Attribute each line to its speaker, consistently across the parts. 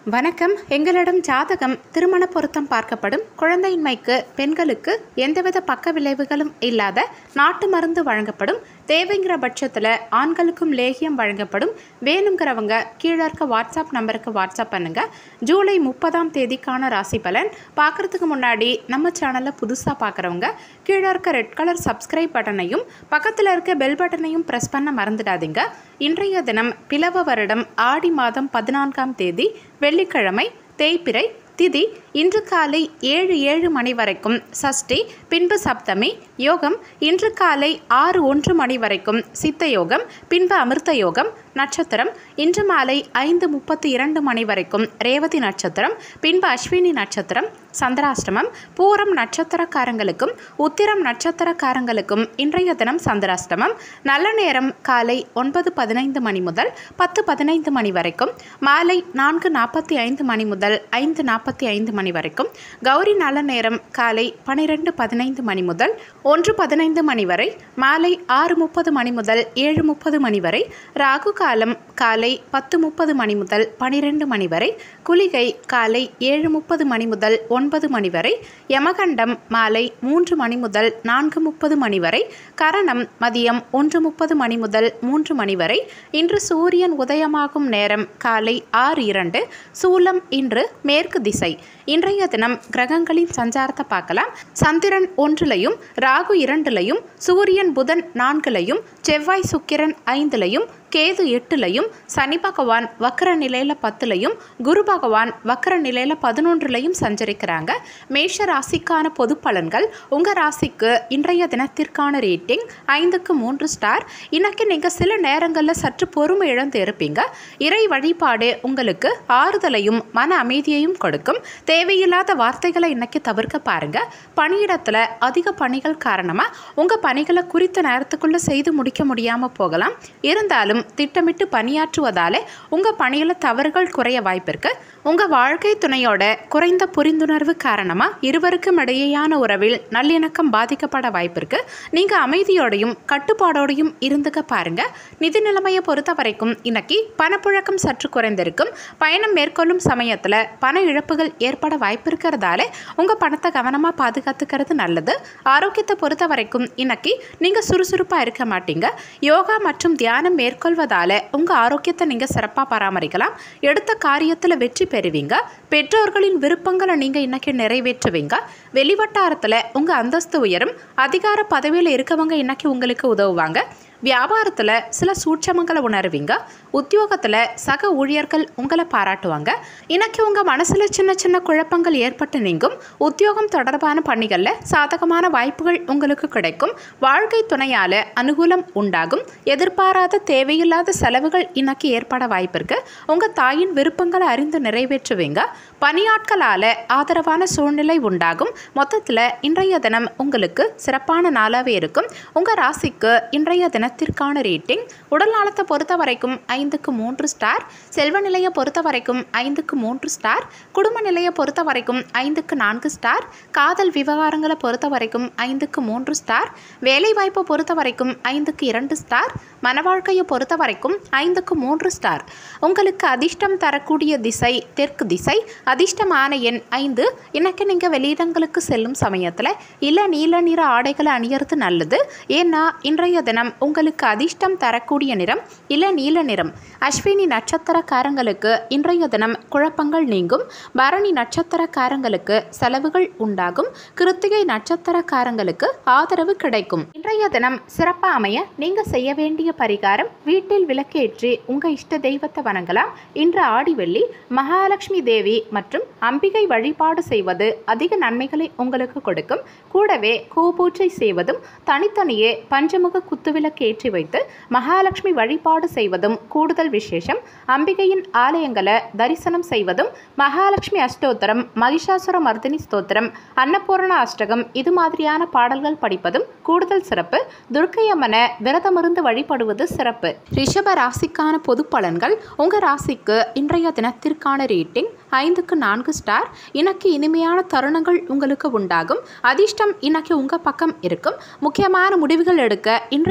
Speaker 1: வணக்கம் எங்களிடம் ஜாதகம் திருமண பொருத்தம் பார்க்கப்படும் குழந்தையின்மைக்கு பெண்களுக்கு எந்தவித பக்க விளைவுகளும் இல்லாத நாட்டு மருந்து வழங்கப்படும் தேவைங்கிற பட்சத்தில் ஆண்களுக்கும் லேகியம் வழங்கப்படும் வேணுங்கிறவங்க கீழே இருக்க வாட்ஸ்அப் நம்பருக்கு வாட்ஸ்அப் பண்ணுங்க ஜூலை முப்பதாம் தேதிக்கான ராசி பலன் பார்க்குறதுக்கு முன்னாடி நம்ம சேனலை புதுசாக பார்க்குறவங்க கீழே இருக்க ரெட் கலர் சப்ஸ்கிரைப் பட்டனையும் பக்கத்தில் இருக்க பெல் பட்டனையும் ப்ரெஸ் பண்ண மறந்துடாதீங்க இன்றைய தினம் பிளவ வருடம் ஆடி மாதம் பதினான்காம் தேதி வெள்ளிக்கிழமை தேய்பிறை திதி இன்று காலை ஏழு ஏழு மணி வரைக்கும் சஷ்டி பின்பு சப்தமி யோகம் இன்று காலை ஆறு ஒன்று மணி வரைக்கும் சித்த யோகம் பின்பு அமிர்த யோகம் நட்சத்திரம் இன்று மாலை ஐந்து முப்பத்தி இரண்டு மணி வரைக்கும் ரேவதி நட்சத்திரம் பின்பு அஸ்வினி நட்சத்திரம் சந்திராஷ்டமம் பூரம் நட்சத்திரக்காரங்களுக்கும் உத்திரம் நட்சத்திரக்காரங்களுக்கும் இன்றைய தினம் சந்திராஷ்டமம் நல்ல நேரம் காலை ஒன்பது பதினைந்து மணி முதல் பத்து பதினைந்து மணி வரைக்கும் மாலை நான்கு நாற்பத்தி ஐந்து மணி முதல் ஐந்து நாற்பத்தி ஐந்து மணி வரைக்கும் கௌரி நல்ல நேரம் காலை பனிரெண்டு பதினைந்து மணி முதல் ஒன்று பதினைந்து மணி வரை மாலை ஆறு முப்பது மணி முதல் ஏழு முப்பது மணி வரை ராகு காலம் காலை பத்து முப்பது மணி முதல் பனிரெண்டு மணி வரை குளிகை காலை ஏழு முப்பது மணி முதல் ஒன்பது மணி வரை யமகண்டம் மாலை மூன்று மணி முதல் நான்கு முப்பது மணி வரை கரணம் மதியம் ஒன்று முப்பது மணி முதல் மூன்று மணி வரை இன்று சூரியன் உதயமாகும் நேரம் காலை ஆறு இரண்டு சூலம் இன்று மேற்கு திசை இன்றைய தினம் கிரகங்களின் சஞ்சாரத்தை பார்க்கலாம் சந்திரன் ஒன்றுலையும் ராகு இரண்டுலையும் சூரியன் புதன் நான்குலையும் செவ்வாய் சுக்கிரன் ஐந்துலையும் கேது எட்டுலையும் சனி பகவான் வக்கர நிலையில் பத்துலையும் குரு பகவான் வக்கர நிலையில் பதினொன்றுலையும் சஞ்சரிக்கிறாங்க மேஷ ராசிக்கான பொது பலன்கள் உங்கள் ராசிக்கு இன்றைய தினத்திற்கான ரேட்டிங் ஐந்துக்கு மூன்று ஸ்டார் இன்னைக்கு நீங்கள் சில நேரங்களில் சற்று பொறுமை இழந்து இருப்பீங்க இறை வழிபாடு உங்களுக்கு ஆறுதலையும் மன அமைதியையும் கொடுக்கும் தேவையில்லாத வார்த்தைகளை இன்னைக்கு தவிர்க்க பாருங்க பணியிடத்தில் அதிக பணிகள் காரணமாக உங்கள் பணிகளை குறித்த நேரத்துக்குள்ளே செய்து முடிக்க முடியாமல் போகலாம் இருந்தாலும் திட்டமிட்டு பணியாற்றுவதாலே உங்கள் பணியில் தவறுகள் குறைய வாய்ப்பிருக்கு உங்கள் வாழ்க்கை துணையோட குறைந்த புரிந்துணர்வு காரணமாக இருவருக்கும் இடையேயான உறவில் நல்லிணக்கம் பாதிக்கப்பட வாய்ப்பிருக்கு நீங்கள் அமைதியோடையும் கட்டுப்பாடோடையும் இருந்துக்க பாருங்க நிதி நிலைமையை பொறுத்த வரைக்கும் இன்னைக்கு பணப்புழக்கம் சற்று குறைந்திருக்கும் பயணம் மேற்கொள்ளும் சமயத்தில் பண இழப்புகள் ஏற்பட வாய்ப்பு இருக்கிறதால உங்கள் பணத்தை கவனமாக பாதுகாத்துக்கிறது நல்லது ஆரோக்கியத்தை பொறுத்த வரைக்கும் இன்னைக்கு நீங்கள் சுறுசுறுப்பாக இருக்க மாட்டீங்க யோகா மற்றும் தியானம் மேற்கொள்வதால் உங்கள் ஆரோக்கியத்தை நீங்கள் சிறப்பாக பராமரிக்கலாம் எடுத்த காரியத்தில் வெற்றி பெறுவீங்க பெற்றோர்களின் விருப்பங்களை நீங்கள் இன்னைக்கு நிறைவேற்றுவீங்க வெளிவட்டாரத்தில் உங்கள் அந்தஸ்து உயரும் அதிகார பதவியில் இருக்கவங்க இன்னைக்கு உங்களுக்கு உதவுவாங்க வியாபாரத்தில் சில சூட்சமங்களை உணருவீங்க உத்தியோகத்தில் சக ஊழியர்கள் உங்களை பாராட்டுவாங்க இன்னைக்கு உங்கள் மனசில் சின்ன சின்ன குழப்பங்கள் ஏற்பட்டு நீங்கும் உத்தியோகம் தொடர்பான பணிகளில் சாதகமான வாய்ப்புகள் உங்களுக்கு கிடைக்கும் வாழ்க்கை துணையால் அனுகூலம் உண்டாகும் எதிர்பாராத தேவையில்லாத செலவுகள் இன்னைக்கு ஏற்பட வாய்ப்பிருக்கு உங்கள் தாயின் விருப்பங்களை அறிந்து நிறைவேற்றுவீங்க பணியாட்களால் ஆதரவான சூழ்நிலை உண்டாகும் மொத்தத்தில் இன்றைய தினம் உங்களுக்கு சிறப்பான நாளாகவே இருக்கும் உங்கள் ராசிக்கு இன்றைய தினத்திற்கான ரேட்டிங் உடல் நலத்தை பொறுத்த வரைக்கும் ஐந்துக்கு மூன்று ஸ்டார் செல்வ நிலையை பொறுத்த வரைக்கும் ஐந்துக்கு மூன்று ஸ்டார் குடும்ப நிலையை பொறுத்த வரைக்கும் ஐந்துக்கு நான்கு ஸ்டார் காதல் விவகாரங்களை பொறுத்த வரைக்கும் ஐந்துக்கு மூன்று ஸ்டார் வேலைவாய்ப்பை பொறுத்த வரைக்கும் ஐந்துக்கு இரண்டு ஸ்டார் மன வாழ்க்கையை பொறுத்த வரைக்கும் ஐந்துக்கு மூன்று ஸ்டார் உங்களுக்கு அதிர்ஷ்டம் தரக்கூடிய திசை தெற்கு திசை அதிர்ஷ்டமான எண் ஐந்து இன்னைக்கு நீங்கள் வெளியிடங்களுக்கு செல்லும் சமயத்தில் இல்லை நீல நிற ஆடைகளை அணியறது நல்லது ஏன்னா இன்றைய தினம் உங்களுக்கு அதிர்ஷ்டம் தரக்கூடிய நிறம் இல்லை நீல நிறம் அஸ்வினி நட்சத்திரக்காரங்களுக்கு இன்றைய தினம் குழப்பங்கள் நீங்கும் பரணி நட்சத்திரக்காரங்களுக்கு செலவுகள் உண்டாகும் கிருத்திகை நட்சத்திரக்காரங்களுக்கு ஆதரவு கிடைக்கும் இன்றைய தினம் சிறப்பாக அமைய நீங்கள் செய்ய வேண்டிய பரிகாரம் வீட்டில் விளக்கேற்றி உங்கள் இஷ்ட தெய்வத்தை வணங்கலாம் இன்று ஆடி வெள்ளி மகாலட்சுமி தேவி மற்றும் அம்பிகை வழிபாடு செய்வது அதிக நன்மைகளை உங்களுக்கு கொடுக்கும் கூடவே கூபூஜை செய்வதும் தனித்தனியே பஞ்சமுக குத்துவிளக்கு ஏற்றி வைத்து மகாலட்சுமி வழிபாடு செய்வதும் கூடுதல் விசேஷம் அம்பிகையின் ஆலயங்களை தரிசனம் செய்வதும் மகாலட்சுமி அஷ்டோத்திரம் மகிஷாசுர மர்தினி ஸ்தோத்திரம் அன்னபூரண அஷ்டகம் இது மாதிரியான பாடல்கள் படிப்பதும் கூடுதல் சிறப்பு துர்க்கை அம்மனை விரதமிருந்து வழிபடுவது சிறப்பு ரிஷப ராசிக்கான பொது பலன்கள் உங்க ராசிக்கு இன்றைய தினத்திற்கான ரேட்டிங் ஐந்துக்கு நான்கு ஸ்டார் இன்னைக்கு இனிமையான தருணங்கள் உங்களுக்கு உண்டாகும் அதிர்ஷ்டம் இன்னைக்கு உங்க பக்கம் இருக்கும் முக்கியமான முடிவுகள் எடுக்க இன்றைய தினம்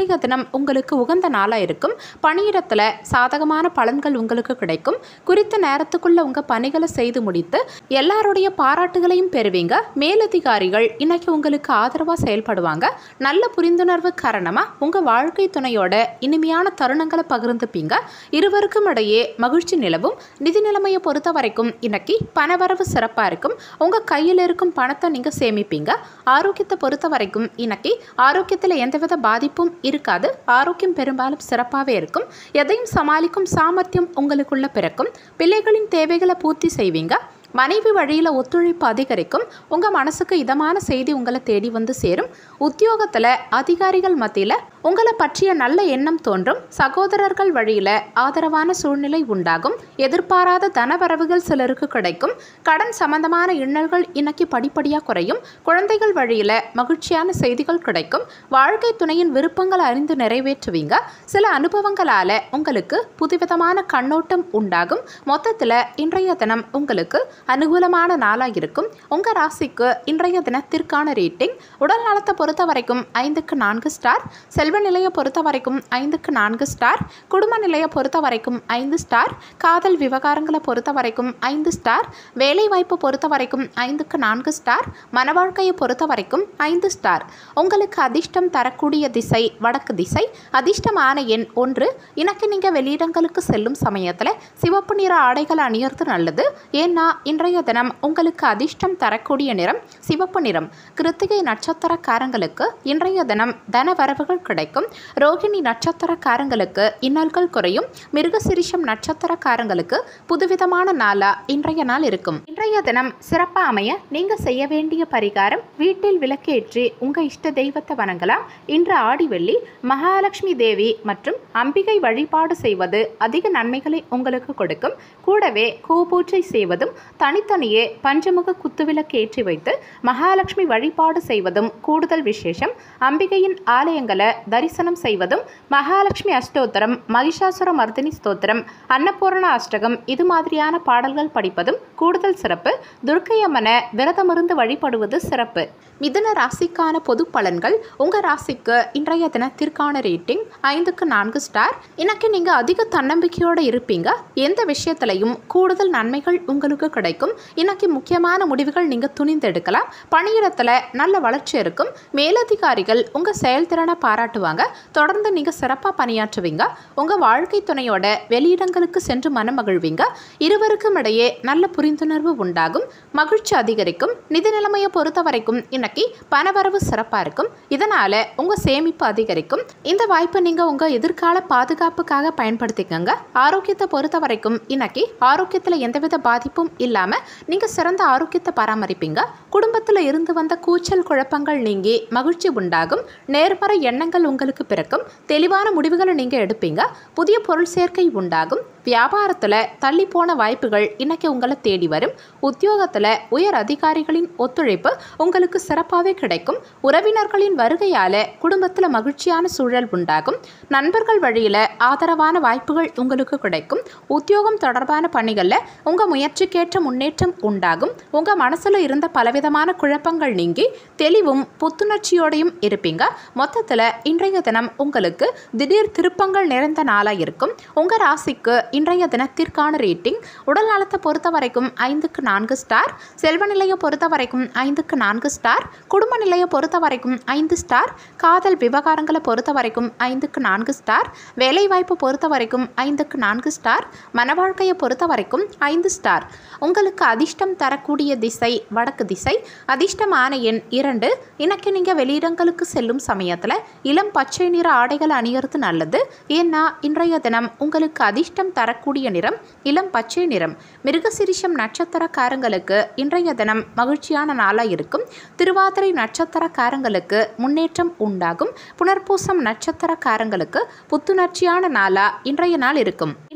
Speaker 1: தினம் உங்களுக்கு உகந்த நாளாக இருக்கும் பணியிடத்தில் சாதகமான பலன்கள் உங்களுக்கு கிடைக்கும் குறித்த நேரத்துக்குள்ள உங்கள் பணிகளை செய்து முடித்து எல்லாருடைய பாராட்டுகளையும் பெறுவீங்க மேலதிகாரிகள் இன்னைக்கு உங்களுக்கு ஆதரவாக செயல்படுவாங்க நல்ல புரிந்துணர்வு காரணமாக உங்கள் வாழ்க்கை துணையோட இனிமையான தருணங்களை பகிர்ந்துப்பீங்க இருவருக்கும் இடையே மகிழ்ச்சி நிலவும் நிதி நிலைமையை பொறுத்த வரைக்கும் இன்னைக்கு பணவரவு சிறப்பாக இருக்கும் உங்கள் கையில் இருக்கும் பணத்தை நீங்கள் சேமிப்பீங்க ஆரோக்கியத்தை பொறுத்த வரைக்கும் இன்னைக்கு ஆரோக்கியத்தில் எந்தவித பாதிப்பும் இருக்காது ஆரோக்கியம் பெரும்பாலும் சிறப்பாகவே இருக்கும் எதையும் சமாளிக்கும் சாமர்த்தியம் உங்களுக்குள்ள பிறக்கும் பிள்ளைகளின் தேவைகளை பூர்த்தி செய்வீங்க மனைவி வழியில் ஒத்துழைப்பு அதிகரிக்கும் உங்கள் மனசுக்கு இதமான செய்தி உங்களை தேடி வந்து சேரும் உத்தியோகத்தில் அதிகாரிகள் மத்தியில் உங்களை பற்றிய நல்ல எண்ணம் தோன்றும் சகோதரர்கள் வழியில் ஆதரவான சூழ்நிலை உண்டாகும் எதிர்பாராத தனவரவுகள் சிலருக்கு கிடைக்கும் கடன் சம்பந்தமான இன்னல்கள் இன்னைக்கு படிப்படியாக குறையும் குழந்தைகள் வழியில் மகிழ்ச்சியான செய்திகள் கிடைக்கும் வாழ்க்கை துணையின் விருப்பங்களை அறிந்து நிறைவேற்றுவீங்க சில அனுபவங்களால் உங்களுக்கு புதுவிதமான கண்ணோட்டம் உண்டாகும் மொத்தத்தில் இன்றைய தினம் உங்களுக்கு அனுகூலமான நாளாக இருக்கும் உங்கள் ராசிக்கு இன்றைய தினத்திற்கான ரேட்டிங் உடல் நலத்தை பொறுத்த வரைக்கும் ஐந்துக்கு நான்கு ஸ்டார் செல்வ நிலையை பொறுத்த வரைக்கும் ஐந்துக்கு நான்கு ஸ்டார் குடும்ப நிலையை பொறுத்த வரைக்கும் ஐந்து ஸ்டார் காதல் விவகாரங்களை பொறுத்த வரைக்கும் ஐந்து ஸ்டார் வேலை வாய்ப்பு பொறுத்த வரைக்கும் ஐந்துக்கு நான்கு ஸ்டார் மன வாழ்க்கையை பொறுத்த வரைக்கும் ஐந்து ஸ்டார் உங்களுக்கு அதிர்ஷ்டம் தரக்கூடிய திசை வடக்கு திசை அதிர்ஷ்டமான எண் ஒன்று எனக்கு நீங்கள் வெளியிடங்களுக்கு செல்லும் சமயத்தில் சிவப்பு நிற ஆடைகள் அணியறது நல்லது ஏன்னா இன்றைய தினம் உங்களுக்கு அதிர்ஷ்டம் தரக்கூடிய நிறம் சிவப்பு நிறம் கிருத்திகை நட்சத்திரக்காரங்களுக்கு இன்றைய தினம் தன வரவுகள் கிடைக்கும் ரோகிணி நட்சத்திரக்காரங்களுக்கு இன்னல்கள் குறையும் மிருகசிரிஷம் நட்சத்திரக்காரங்களுக்கு புதுவிதமான நாளா இன்றைய நாள் இருக்கும் இன்றைய தினம் சிறப்பாக அமைய நீங்க செய்ய வேண்டிய பரிகாரம் வீட்டில் விளக்கேற்றி உங்க இஷ்ட தெய்வத்தை வணங்கலாம் இன்று ஆடி வெள்ளி மகாலட்சுமி தேவி மற்றும் அம்பிகை வழிபாடு செய்வது அதிக நன்மைகளை உங்களுக்கு கொடுக்கும் கூடவே கூபூஜை செய்வதும் தனித்தனியே பஞ்சமுக குத்துவிளக்கேற்றி வைத்து மகாலட்சுமி வழிபாடு செய்வதும் கூடுதல் விசேஷம் அம்பிகையின் ஆலயங்களை தரிசனம் செய்வதும் மகாலட்சுமி அஷ்டோத்திரம் மகிஷாசுர மர்தினி ஸ்தோத்திரம் அன்னபூர்ண அஷ்டகம் இது மாதிரியான பாடல்கள் படிப்பதும் கூடுதல் சிறப்பு துர்க்கை அம்மனை விரதமிருந்து வழிபடுவது சிறப்பு மிதுன ராசிக்கான பொது பலன்கள் உங்க ராசிக்கு இன்றைய தினத்திற்கான ரேட்டிங் ஐந்துக்கு நான்கு ஸ்டார் இன்னைக்கு நீங்க அதிக தன்னம்பிக்கையோட இருப்பீங்க எந்த விஷயத்திலையும் கூடுதல் நன்மைகள் உங்களுக்கு கிடைக்கும் இன்னைக்கு முக்கியமான முடிவுகள் நீங்க துணிந்தெடுக்கலாம் பணியிடத்துல நல்ல வளர்ச்சி இருக்கும் மேலதிகாரிகள் உங்க செயல்திறனை பாராட்டுவாங்க தொடர்ந்து நீங்க சிறப்பாக பணியாற்றுவீங்க உங்க வாழ்க்கை துணையோட வெளியிடங்களுக்கு சென்று மனமகிழ்வீங்க இருவருக்கும் இடையே நல்ல புரிந்துணர்வு உண்டாகும் மகிழ்ச்சி அதிகரிக்கும் நிதி நிலைமையை பொறுத்த வரைக்கும் இன்னைக்கு பணவரவு சிறப்பாக இருக்கும் இதனால உங்க சேமிப்பு அதிகரிக்கும் இந்த வாய்ப்பை நீங்க உங்க எதிர்கால பாதுகாப்புக்காக பயன்படுத்திக்கங்க ஆரோக்கியத்தை பொறுத்த வரைக்கும் இன்னைக்கு ஆரோக்கியத்தில் எந்தவித பாதிப்பும் இல்லாம நீங்க சிறந்த ஆரோக்கியத்தை பராமரிப்பீங்க குடும்பத்தில் இருந்து வந்த கூச்சல் குழப்பங்கள் நீங்கி மகிழ்ச்சி உண்டாகும் நேர்மறை எண்ணங்கள் உங்களுக்கு பிறக்கும் தெளிவான முடிவுகளை நீங்க எடுப்பீங்க புதிய பொருள் சேர்க்கை உண்டாகும் வியாபாரத்தில் தள்ளி போன வாய்ப்புகள் இன்னைக்கு உங்களை தேடி வரும் உத்தியோகத்தில் உயர் அதிகாரிகளின் ஒத்துழைப்பு உங்களுக்கு சிறப்பாகவே கிடைக்கும் உறவினர்களின் வருகையால் குடும்பத்தில் மகிழ்ச்சியான சூழல் உண்டாகும் நண்பர்கள் வழியில் ஆதரவான வாய்ப்புகள் உங்களுக்கு கிடைக்கும் உத்தியோகம் தொடர்பான பணிகளில் உங்கள் முயற்சிக்கேற்ற முன்னேற்றம் உண்டாகும் உங்கள் மனசில் இருந்த பலவிதமான குழப்பங்கள் நீங்கி தெளிவும் புத்துணர்ச்சியோடையும் இருப்பீங்க மொத்தத்தில் இன்றைய தினம் உங்களுக்கு திடீர் திருப்பங்கள் நிறைந்த நாளாக இருக்கும் உங்கள் ராசிக்கு இன்றைய தினத்திற்கான ரேட்டிங் உடல் நலத்தை பொறுத்த வரைக்கும் ஐந்துக்கு நான்கு ஸ்டார் செல்வ நிலையை பொறுத்த வரைக்கும் ஐந்துக்கு நான்கு ஸ்டார் குடும்ப நிலையை பொறுத்த வரைக்கும் ஐந்து ஸ்டார் காதல் விவகாரங்களை பொறுத்த வரைக்கும் ஐந்துக்கு நான்கு ஸ்டார் வேலைவாய்ப்பு பொறுத்த வரைக்கும் ஐந்துக்கு நான்கு ஸ்டார் மன வாழ்க்கையை பொறுத்த வரைக்கும் ஐந்து ஸ்டார் உங்களுக்கு அதிர்ஷ்டம் தரக்கூடிய திசை வடக்கு திசை அதிர்ஷ்டமான எண் இரண்டு இன்னைக்கு நீங்கள் வெளியிடங்களுக்கு செல்லும் சமயத்தில் இளம் பச்சை நிற ஆடைகள் அணியறது நல்லது ஏன்னா இன்றைய தினம் உங்களுக்கு அதிர்ஷ்டம் தரக்கூடிய நிறம் இளம் பச்சை நிறம் மிருகசிரிஷம் நட்சத்திரக்காரங்களுக்கு இன்றைய தினம் மகிழ்ச்சியான நாளாக இருக்கும் திருவாதிரை நட்சத்திரக்காரங்களுக்கு முன்னேற்றம் உண்டாகும் புனர்பூசம் நட்சத்திரக்காரங்களுக்கு புத்துணர்ச்சியான நாளா இன்றைய நாள் இருக்கும்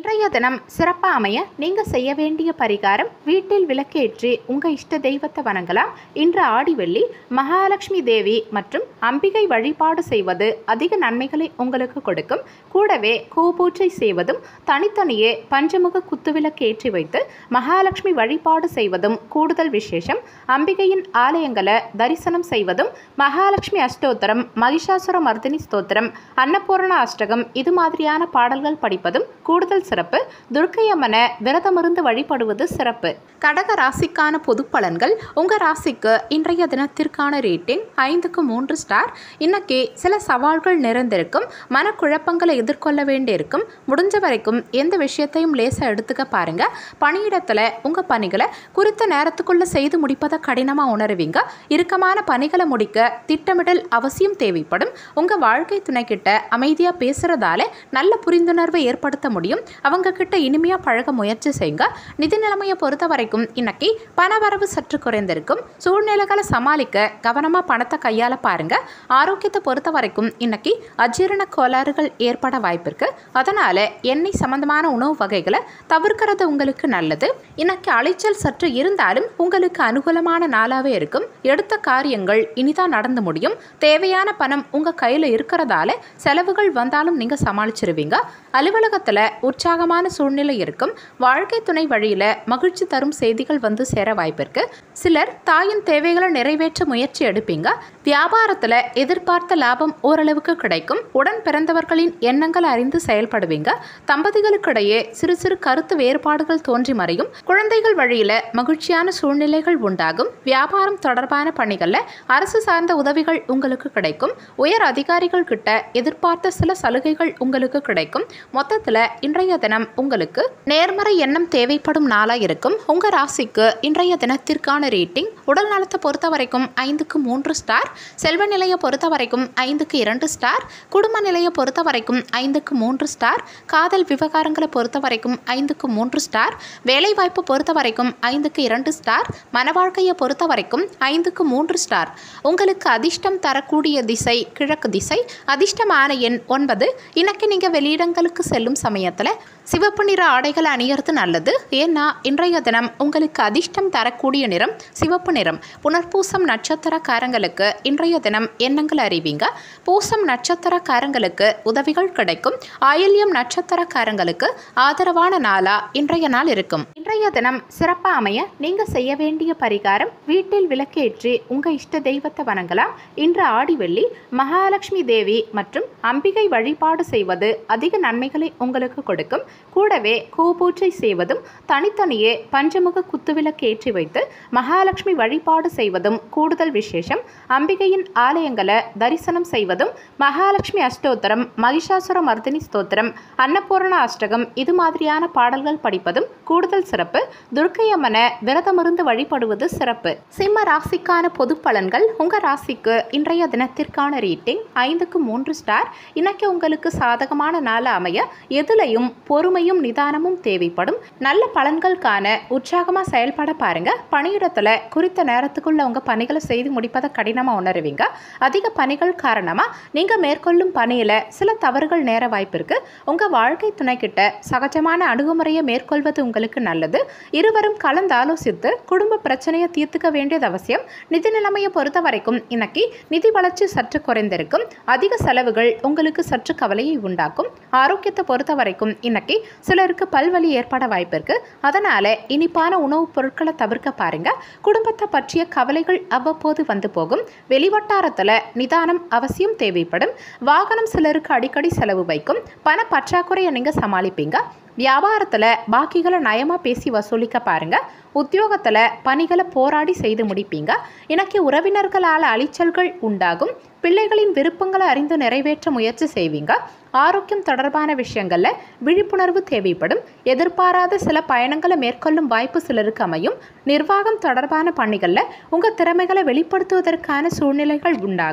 Speaker 1: இன்றைய தினம் சிறப்பாக அமைய நீங்கள் செய்ய வேண்டிய பரிகாரம் வீட்டில் விளக்கேற்றி உங்கள் இஷ்ட தெய்வத்தை வணங்கலாம் இன்று ஆடி வெள்ளி மகாலட்சுமி தேவி மற்றும் அம்பிகை வழிபாடு செய்வது அதிக நன்மைகளை உங்களுக்கு கொடுக்கும் கூடவே கூபூஜை செய்வதும் தனித்தனியே பஞ்சமுக குத்துவிளக்கு ஏற்றி வைத்து மகாலட்சுமி வழிபாடு செய்வதும் கூடுதல் விசேஷம் அம்பிகையின் ஆலயங்களை தரிசனம் செய்வதும் மகாலட்சுமி அஷ்டோத்திரம் மகிஷாசுர மர்தினி ஸ்தோத்திரம் அன்னபூரண அஷ்டகம் இது மாதிரியான பாடல்கள் படிப்பதும் கூடுதல் சிறப்பு துர்க்கை அம்மனை விரதமிருந்து வழிபடுவது சிறப்பு கடக ராசிக்கான பொது பலன்கள் உங்கள் ராசிக்கு இன்றைய தினத்திற்கான ரேட்டிங் ஐந்துக்கு மூன்று ஸ்டார் இன்னைக்கு சில சவால்கள் நிறைந்திருக்கும் மனக்குழப்பங்களை எதிர்கொள்ள வேண்டியிருக்கும் முடிஞ்ச வரைக்கும் எந்த விஷயத்தையும் லேசாக எடுத்துக்க பாருங்க பணியிடத்தில் உங்கள் பணிகளை குறித்த நேரத்துக்குள்ளே செய்து முடிப்பதை கடினமாக உணருவீங்க இறுக்கமான பணிகளை முடிக்க திட்டமிடல் அவசியம் தேவைப்படும் உங்கள் வாழ்க்கை துணைக்கிட்ட அமைதியாக பேசுகிறதால நல்ல புரிந்துணர்வை ஏற்படுத்த முடியும் அவங்க கிட்ட இனிமையாக பழக முயற்சி செய்யுங்க நிதி நிலைமையை பொறுத்த வரைக்கும் இன்னைக்கு பணவரவு சற்று குறைந்திருக்கும் சூழ்நிலைகளை சமாளிக்க கவனமாக பணத்தை கையாள பாருங்க ஆரோக்கியத்தை பொறுத்த வரைக்கும் இன்னைக்கு அஜீரண கோளாறுகள் ஏற்பட வாய்ப்பிருக்கு அதனால எண்ணெய் சம்பந்தமான உணவு வகைகளை தவிர்க்கிறது உங்களுக்கு நல்லது இன்னைக்கு அலைச்சல் சற்று இருந்தாலும் உங்களுக்கு அனுகூலமான நாளாகவே இருக்கும் எடுத்த காரியங்கள் இனிதான் நடந்து முடியும் தேவையான பணம் உங்கள் கையில் இருக்கிறதால செலவுகள் வந்தாலும் நீங்கள் சமாளிச்சிருவீங்க அலுவலகத்தில் உற்சாகமான சூழ்நிலை இருக்கும் வாழ்க்கை துணை வழியில் மகிழ்ச்சி தரும் செய்திகள் வந்து சேர வாய்ப்பிருக்கு சிலர் தாயின் தேவைகளை நிறைவேற்ற முயற்சி எடுப்பீங்க வியாபாரத்தில் எதிர்பார்த்த லாபம் ஓரளவுக்கு கிடைக்கும் உடன் பிறந்தவர்களின் எண்ணங்கள் அறிந்து செயல்படுவீங்க தம்பதிகளுக்கிடையே சிறு சிறு கருத்து வேறுபாடுகள் தோன்றி மறையும் குழந்தைகள் வழியில் மகிழ்ச்சியான சூழ்நிலைகள் உண்டாகும் வியாபாரம் தொடர்பான பணிகளில் அரசு சார்ந்த உதவிகள் உங்களுக்கு கிடைக்கும் உயர் அதிகாரிகள் கிட்ட எதிர்பார்த்த சில சலுகைகள் உங்களுக்கு கிடைக்கும் மொத்தத்தில் இன்றைய தினம் உங்களுக்கு நேர்மறை எண்ணம் தேவைப்படும் நாளாக இருக்கும் உங்கள் ராசிக்கு இன்றைய தினத்திற்கான ரேட்டிங் உடல் நலத்தை பொறுத்த வரைக்கும் ஐந்துக்கு மூன்று ஸ்டார் செல்வ நிலையை பொறுத்த வரைக்கும் ஐந்துக்கு இரண்டு ஸ்டார் குடும்ப நிலையை பொறுத்த வரைக்கும் ஐந்துக்கு மூன்று ஸ்டார் காதல் விவகாரங்களை பொறுத்த வரைக்கும் ஐந்துக்கு மூன்று ஸ்டார் வேலைவாய்ப்பு பொறுத்த வரைக்கும் ஐந்துக்கு இரண்டு ஸ்டார் மன வாழ்க்கையை பொறுத்த வரைக்கும் ஐந்துக்கு மூன்று ஸ்டார் உங்களுக்கு அதிர்ஷ்டம் தரக்கூடிய திசை கிழக்கு திசை அதிர்ஷ்டமான எண் ஒன்பது இன்னைக்கு நீங்கள் வெளியிடங்களுக்கு செல்லும் சமயத்தில் சிவப்பு நிற ஆடைகளை அணியறது நல்லது ஏன்னா இன்றைய தினம் உங்களுக்கு அதிர்ஷ்டம் தரக்கூடிய நிறம் சிவப்பு நிறம் புனர்பூசம் நட்சத்திரக்காரங்களுக்கு இன்றைய தினம் எண்ணங்கள் அறிவிங்க பூசம் நட்சத்திரக்காரங்களுக்கு உதவிகள் கிடைக்கும் ஆயில்யம் நட்சத்திரக்காரங்களுக்கு ஆதரவான நாளா இன்றைய நாள் இருக்கும் இன்றைய தினம் சிறப்பாக அமைய நீங்கள் செய்ய வேண்டிய பரிகாரம் வீட்டில் விளக்கேற்றி உங்கள் இஷ்ட தெய்வத்தை வணங்கலாம் இன்று ஆடி வெள்ளி மகாலட்சுமி தேவி மற்றும் அம்பிகை வழிபாடு செய்வது அதிக நன்மைகளை உங்களுக்கு கொடுக்கும் கூடவே கூபூஜை செய்வதும் தனித்தனியே பஞ்சமுக குத்துவிளக்கு ஏற்றி வைத்து மகாலட்சுமி வழிபாடு செய்வதும் கூடுதல் விசேஷம் அம்பிகையின் ஆலயங்களை தரிசனம் செய்வதும் மகாலட்சுமி அஷ்டோத்திரம் மகிஷாசுர மர்தினி ஸ்தோத்திரம் அன்னபூரண அஷ்டகம் இது மாதிரியான பாடல்கள் படிப்பதும் கூடுதல் சிறப்பு துர்க்கை அம்மனை விரதமிருந்து வழிபடுவது சிறப்பு சிம்ம ராசிக்கான பொது பலன்கள் உங்கள் ராசிக்கு இன்றைய தினத்திற்கான ரேட்டிங் ஐந்துக்கு மூன்று ஸ்டார் இன்னைக்கு உங்களுக்கு சாதகமான நாள் அமைய எதுலையும் பொறுமையும் நிதானமும் தேவைப்படும் நல்ல பலன்கள் காண உற்சாகமாக செயல்பட பாருங்க பணியிடத்தில் குறித்த நேரத்துக்குள்ள உங்கள் பணிகளை செய்து முடிப்பதை கடினமாக உணருவீங்க அதிக பணிகள் காரணமாக நீங்கள் மேற்கொள்ளும் பணியில் சில தவறுகள் நேர வாய்ப்பு இருக்கு உங்கள் வாழ்க்கை துணைக்கிட்ட சகஜமான அணுகுமுறையை மேற்கொள்வது உங்களுக்கு நல்லது இருவரும் கலந்து ஆலோசித்து குடும்ப பிரச்சனையை தீர்த்துக்க வேண்டியது அவசியம் நிதி நிலைமையை பொறுத்த வரைக்கும் இன்னைக்கு நிதி வளர்ச்சி சற்று குறைந்திருக்கும் அதிக செலவுகள் உங்களுக்கு சற்று கவலையை உண்டாக்கும் ஆரோக்கியத்தை பொறுத்த வரைக்கும் இன்னைக்கு சிலருக்கு பல்வலி ஏற்பட வாய்ப்பு இருக்கு அதனால இனிப்பான உணவுப் பொருட்களை தவிர்க்க பாருங்க குடும்பத்தை பற்றிய கவலைகள் அவ்வப்போது வந்து போகும் வெளிவட்டாரத்தில் நிதானம் அவசியம் தேவைப்படும் வாகனம் சிலருக்கு அடிக்கடி செலவு வைக்கும் பண பற்றாக்குறையை நீங்கள் சமாளிப்பீங்க வியாபாரத்தில் பாக்கிகளை நயமாக பேசி வசூலிக்க பாருங்க உத்தியோகத்தில் பணிகளை போராடி செய்து முடிப்பீங்க இன்னைக்கு உறவினர்களால் அலைச்சல்கள் உண்டாகும் பிள்ளைகளின் விருப்பங்களை அறிந்து நிறைவேற்ற முயற்சி செய்வீங்க ஆரோக்கியம் தொடர்பான விஷயங்களில் விழிப்புணர்வு தேவைப்படும் எதிர்பாராத சில பயணங்களை மேற்கொள்ளும் வாய்ப்பு சிலருக்கு அமையும் நிர்வாகம் தொடர்பான பணிகளில் உங்கள் திறமைகளை வெளிப்படுத்துவதற்கான சூழ்நிலைகள் உண்டாகும்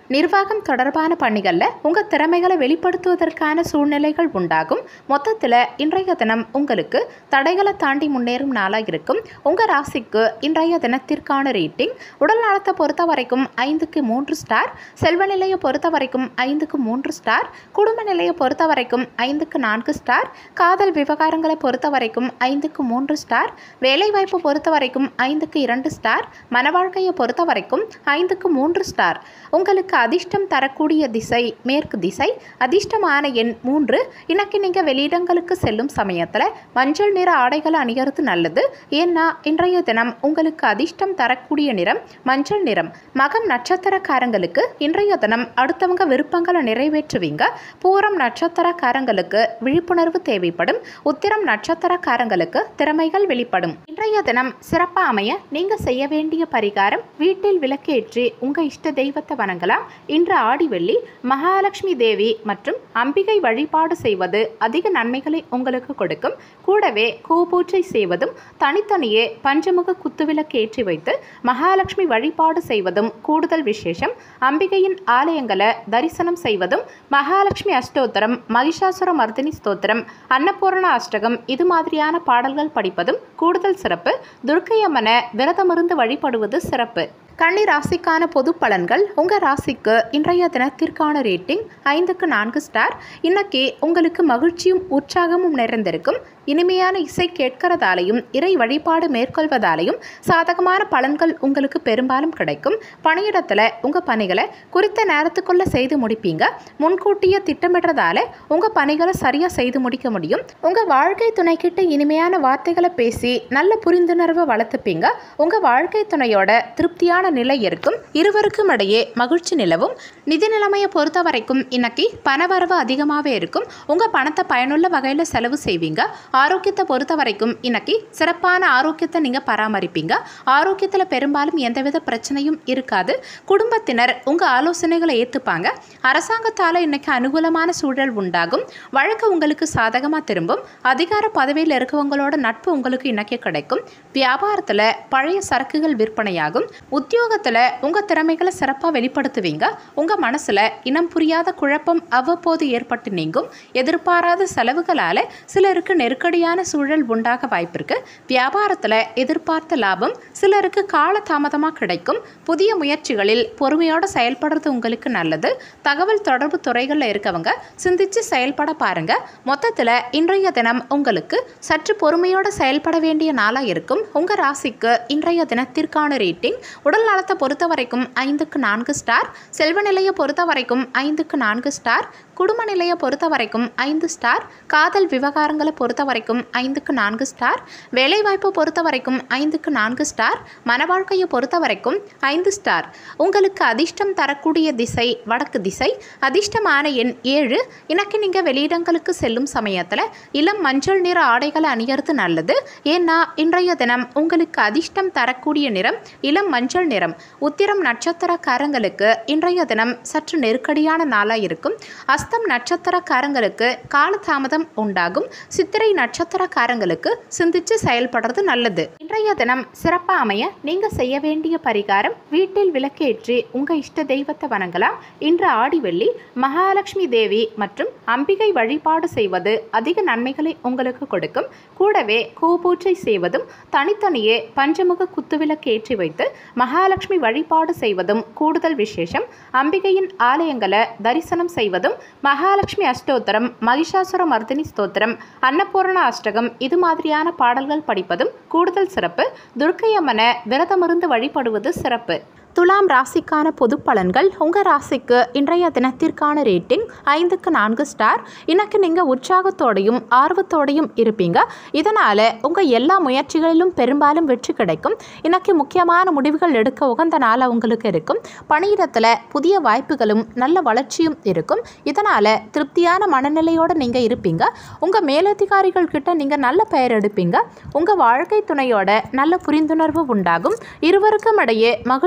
Speaker 1: நிர்வாகம் தொடர்பான பணிகளில் உங்கள் திறமைகளை வெளிப்படுத்துவதற்கான சூழ்நிலைகள் உண்டாகும் மொத்தத்தில் இன்றைய தினம் உங்களுக்கு தடைகளை தாண்டி முன்னேறும் நாளாக இருக்கும் உங்கள் ராசிக்கு இன்றைய தினத்திற்கான ரேட்டிங் உடல் நலத்தை பொறுத்த வரைக்கும் ஐந்துக்கு மூன்று ஸ்டார் செல்வ நிலையை பொறுத்த வரைக்கும் ஐந்துக்கு மூன்று ஸ்டார் குடும்ப நிலையை பொறுத்த வரைக்கும் ஐந்துக்கு நான்கு ஸ்டார் காதல் விவகாரங்களை பொறுத்த வரைக்கும் ஐந்துக்கு மூன்று ஸ்டார் வேலைவாய்ப்பு பொறுத்த வரைக்கும் ஐந்துக்கு இரண்டு ஸ்டார் மனவாழ்க்கையை பொறுத்த வரைக்கும் ஐந்துக்கு மூன்று ஸ்டார் உங்களுக்கு அதிர்ஷ்டம் தரக்கூடிய திசை மேற்கு திசை அதிர்ஷ்டமான எண் மூன்று இன்னைக்கு நீங்கள் வெளியிடங்களுக்கு செல்லும் சமயத்தில் மஞ்சள் நிற ஆடைகளை அணியறது நல்லது ஏன்னா இன்றைய தினம் உங்களுக்கு அதிர்ஷ்டம் தரக்கூடிய நிறம் மஞ்சள் நிறம் மகம் நட்சத்திரக்காரங்களுக்கு இன்றைய தினம் அடுத்தவங்க விருப்பங்களை நிறைவேற்றுவீங்க பூரம் நட்சத்திரக்காரங்களுக்கு விழிப்புணர்வு தேவைப்படும் உத்திரம் நட்சத்திரக்காரங்களுக்கு திறமைகள் வெளிப்படும் இன்றைய தினம் சிறப்பாக அமைய நீங்கள் செய்ய வேண்டிய பரிகாரம் வீட்டில் விளக்கேற்றி உங்கள் இஷ்ட தெய்வத்தை வணங்கலாம் இன்று ஆடி வெள்ளி மகாலட்சுமி தேவி மற்றும் அம்பிகை வழிபாடு செய்வது அதிக நன்மைகளை உங்களுக்கு கொடுக்கும் கூடவே கூபூஜை செய்வதும் தனித்தனியே பஞ்சமுக குத்துவிளக்கு ஏற்றி வைத்து மகாலட்சுமி வழிபாடு செய்வதும் கூடுதல் விசேஷம் அம்பிகையின் ஆலயங்களை தரிசனம் செய்வதும் மகாலட்சுமி அஷ்டோத்தரம் மகிஷாசுர மர்தினி ஸ்தோத்திரம் அன்னபூரண அஷ்டகம் இது மாதிரியான பாடல்கள் படிப்பதும் கூடுதல் சிறப்பு துர்க்கை அம்மனை விரதமிருந்து வழிபடுவது சிறப்பு கன்னி ராசிக்கான பொது பலன்கள் உங்கள் ராசிக்கு இன்றைய தினத்திற்கான ரேட்டிங் ஐந்துக்கு நான்கு ஸ்டார் இன்னைக்கு உங்களுக்கு மகிழ்ச்சியும் உற்சாகமும் நிறைந்திருக்கும் இனிமையான இசை கேட்கிறதாலையும் இறை வழிபாடு மேற்கொள்வதாலையும் சாதகமான பலன்கள் உங்களுக்கு பெரும்பாலும் கிடைக்கும் பணியிடத்தில் உங்கள் பணிகளை குறித்த நேரத்துக்குள்ளே செய்து முடிப்பீங்க முன்கூட்டியே திட்டமிடுறதால உங்கள் பணிகளை சரியாக செய்து முடிக்க முடியும் உங்கள் வாழ்க்கை துணைக்கிட்ட இனிமையான வார்த்தைகளை பேசி நல்ல புரிந்துணர்வை வளர்த்துப்பீங்க உங்கள் வாழ்க்கை துணையோட திருப்தியான நிலை இருக்கும் இருவருக்கும் இடையே மகிழ்ச்சி நிலவும் நிதி நிலைமையை பொறுத்த வரைக்கும் இன்னைக்கு பணவரவு அதிகமாகவே இருக்கும் உங்கள் பணத்தை பயனுள்ள வகையில் செலவு செய்வீங்க ஆரோக்கியத்தை பொறுத்த வரைக்கும் இன்னைக்கு சிறப்பான ஆரோக்கியத்தை நீங்கள் பராமரிப்பீங்க ஆரோக்கியத்தில் பெரும்பாலும் எந்தவித பிரச்சனையும் இருக்காது குடும்பத்தினர் உங்கள் ஆலோசனைகளை ஏற்றுப்பாங்க அரசாங்கத்தால் இன்னைக்கு அனுகூலமான சூழல் உண்டாகும் வழக்கு உங்களுக்கு சாதகமாக திரும்பும் அதிகார பதவியில் இருக்கவங்களோட நட்பு உங்களுக்கு இன்னைக்கு கிடைக்கும் வியாபாரத்தில் பழைய சரக்குகள் விற்பனையாகும் உத்தியோகத்தில் உங்கள் திறமைகளை சிறப்பாக வெளிப்படுத்துவீங்க உங்கள் மனசில் இனம் புரியாத குழப்பம் அவ்வப்போது ஏற்பட்டு நீங்கும் எதிர்பாராத செலவுகளால் சிலருக்கு நெருக்கடியான சூழல் உண்டாக வாய்ப்பிருக்கு வியாபாரத்தில் எதிர்பார்த்த லாபம் சிலருக்கு கால தாமதமாக கிடைக்கும் புதிய முயற்சிகளில் பொறுமையோடு செயல்படுறது உங்களுக்கு நல்லது தகவல் தொடர்பு துறைகளில் இருக்கவங்க சிந்திச்சு செயல்பட பாருங்க மொத்தத்தில் இன்றைய தினம் உங்களுக்கு சற்று பொறுமையோடு செயல்பட வேண்டிய நாளாக இருக்கும் உங்கள் ராசிக்கு இன்றைய தினத்திற்கான ரேட்டிங் உடல் நலத்தை பொறுத்த வரைக்கும் ஐந்துக்கு நான்கு ஸ்டார் செல்வ நிலையை பொறுத்த வரைக்கும் ஐந்துக்கு நான்கு ஸ்டார் குடும்ப நிலையை பொறுத்த வரைக்கும் ஐந்து ஸ்டார் காதல் விவகாரங்களை பொறுத்த வரைக்கும் ஐந்துக்கு நான்கு ஸ்டார் வேலைவாய்ப்பு பொறுத்த வரைக்கும் ஐந்துக்கு நான்கு ஸ்டார் மனவாழ்க்கையை பொறுத்த வரைக்கும் ஐந்து ஸ்டார் உங்களுக்கு அதிர்ஷ்டம் தரக்கூடிய திசை வடக்கு திசை அதிர்ஷ்டமான எண் ஏழு இன்னைக்கு நீங்கள் வெளியிடங்களுக்கு செல்லும் சமயத்தில் இளம் மஞ்சள் நிற ஆடைகளை அணியறது நல்லது ஏன்னா இன்றைய தினம் உங்களுக்கு அதிர்ஷ்டம் தரக்கூடிய நிறம் இளம் மஞ்சள் நிறம் உத்திரம் நட்சத்திரக்காரங்களுக்கு இன்றைய தினம் சற்று நெருக்கடியான நாளாக இருக்கும் அஸ்தம் நட்சத்திரக்காரங்களுக்கு காலதாமதம் உண்டாகும் சித்திரை நட்சத்திரக்காரங்களுக்கு சிந்திச்சு செயல்படுறது நல்லது இன்றைய தினம் சிறப்பாக அமைய நீங்கள் செய்ய வேண்டிய பரிகாரம் வீட்டில் விளக்கேற்றி உங்கள் இஷ்ட தெய்வத்தை வணங்கலாம் இன்று ஆடி வெள்ளி மகாலட்சுமி தேவி மற்றும் அம்பிகை வழிபாடு செய்வது அதிக நன்மைகளை உங்களுக்கு கொடுக்கும் கூடவே கூபூஜை செய்வதும் தனித்தனியே பஞ்சமுக குத்துவிளக்கு ஏற்றி வைத்து மகாலட்சுமி வழிபாடு செய்வதும் கூடுதல் விசேஷம் அம்பிகையின் ஆலயங்களை தரிசனம் செய்வதும் மகாலட்சுமி அஷ்டோத்தரம் மகிஷாசுர மர்தினி ஸ்தோத்திரம் அன்னபூரண அஷ்டகம் இது மாதிரியான பாடல்கள் படிப்பதும் கூடுதல் சிறப்பு துர்க்கை அம்மனை விரதமிருந்து வழிபடுவது சிறப்பு துலாம் ராசிக்கான பொது பலன்கள் உங்கள் ராசிக்கு இன்றைய தினத்திற்கான ரேட்டிங் ஐந்துக்கு நான்கு ஸ்டார் இன்னைக்கு நீங்கள் உற்சாகத்தோடையும் ஆர்வத்தோடையும் இருப்பீங்க இதனால் உங்கள் எல்லா முயற்சிகளிலும் பெரும்பாலும் வெற்றி கிடைக்கும் இன்னைக்கு முக்கியமான முடிவுகள் எடுக்க உகந்த நாளாக உங்களுக்கு இருக்கும் பணியிடத்தில் புதிய வாய்ப்புகளும் நல்ல வளர்ச்சியும் இருக்கும் இதனால் திருப்தியான மனநிலையோடு நீங்கள் இருப்பீங்க உங்கள் மேலதிகாரிகள் கிட்ட நீங்கள் நல்ல பெயர் எடுப்பீங்க உங்கள் வாழ்க்கை துணையோட நல்ல புரிந்துணர்வு உண்டாகும் இருவருக்கும் இடையே மகிழ்ச்சியும்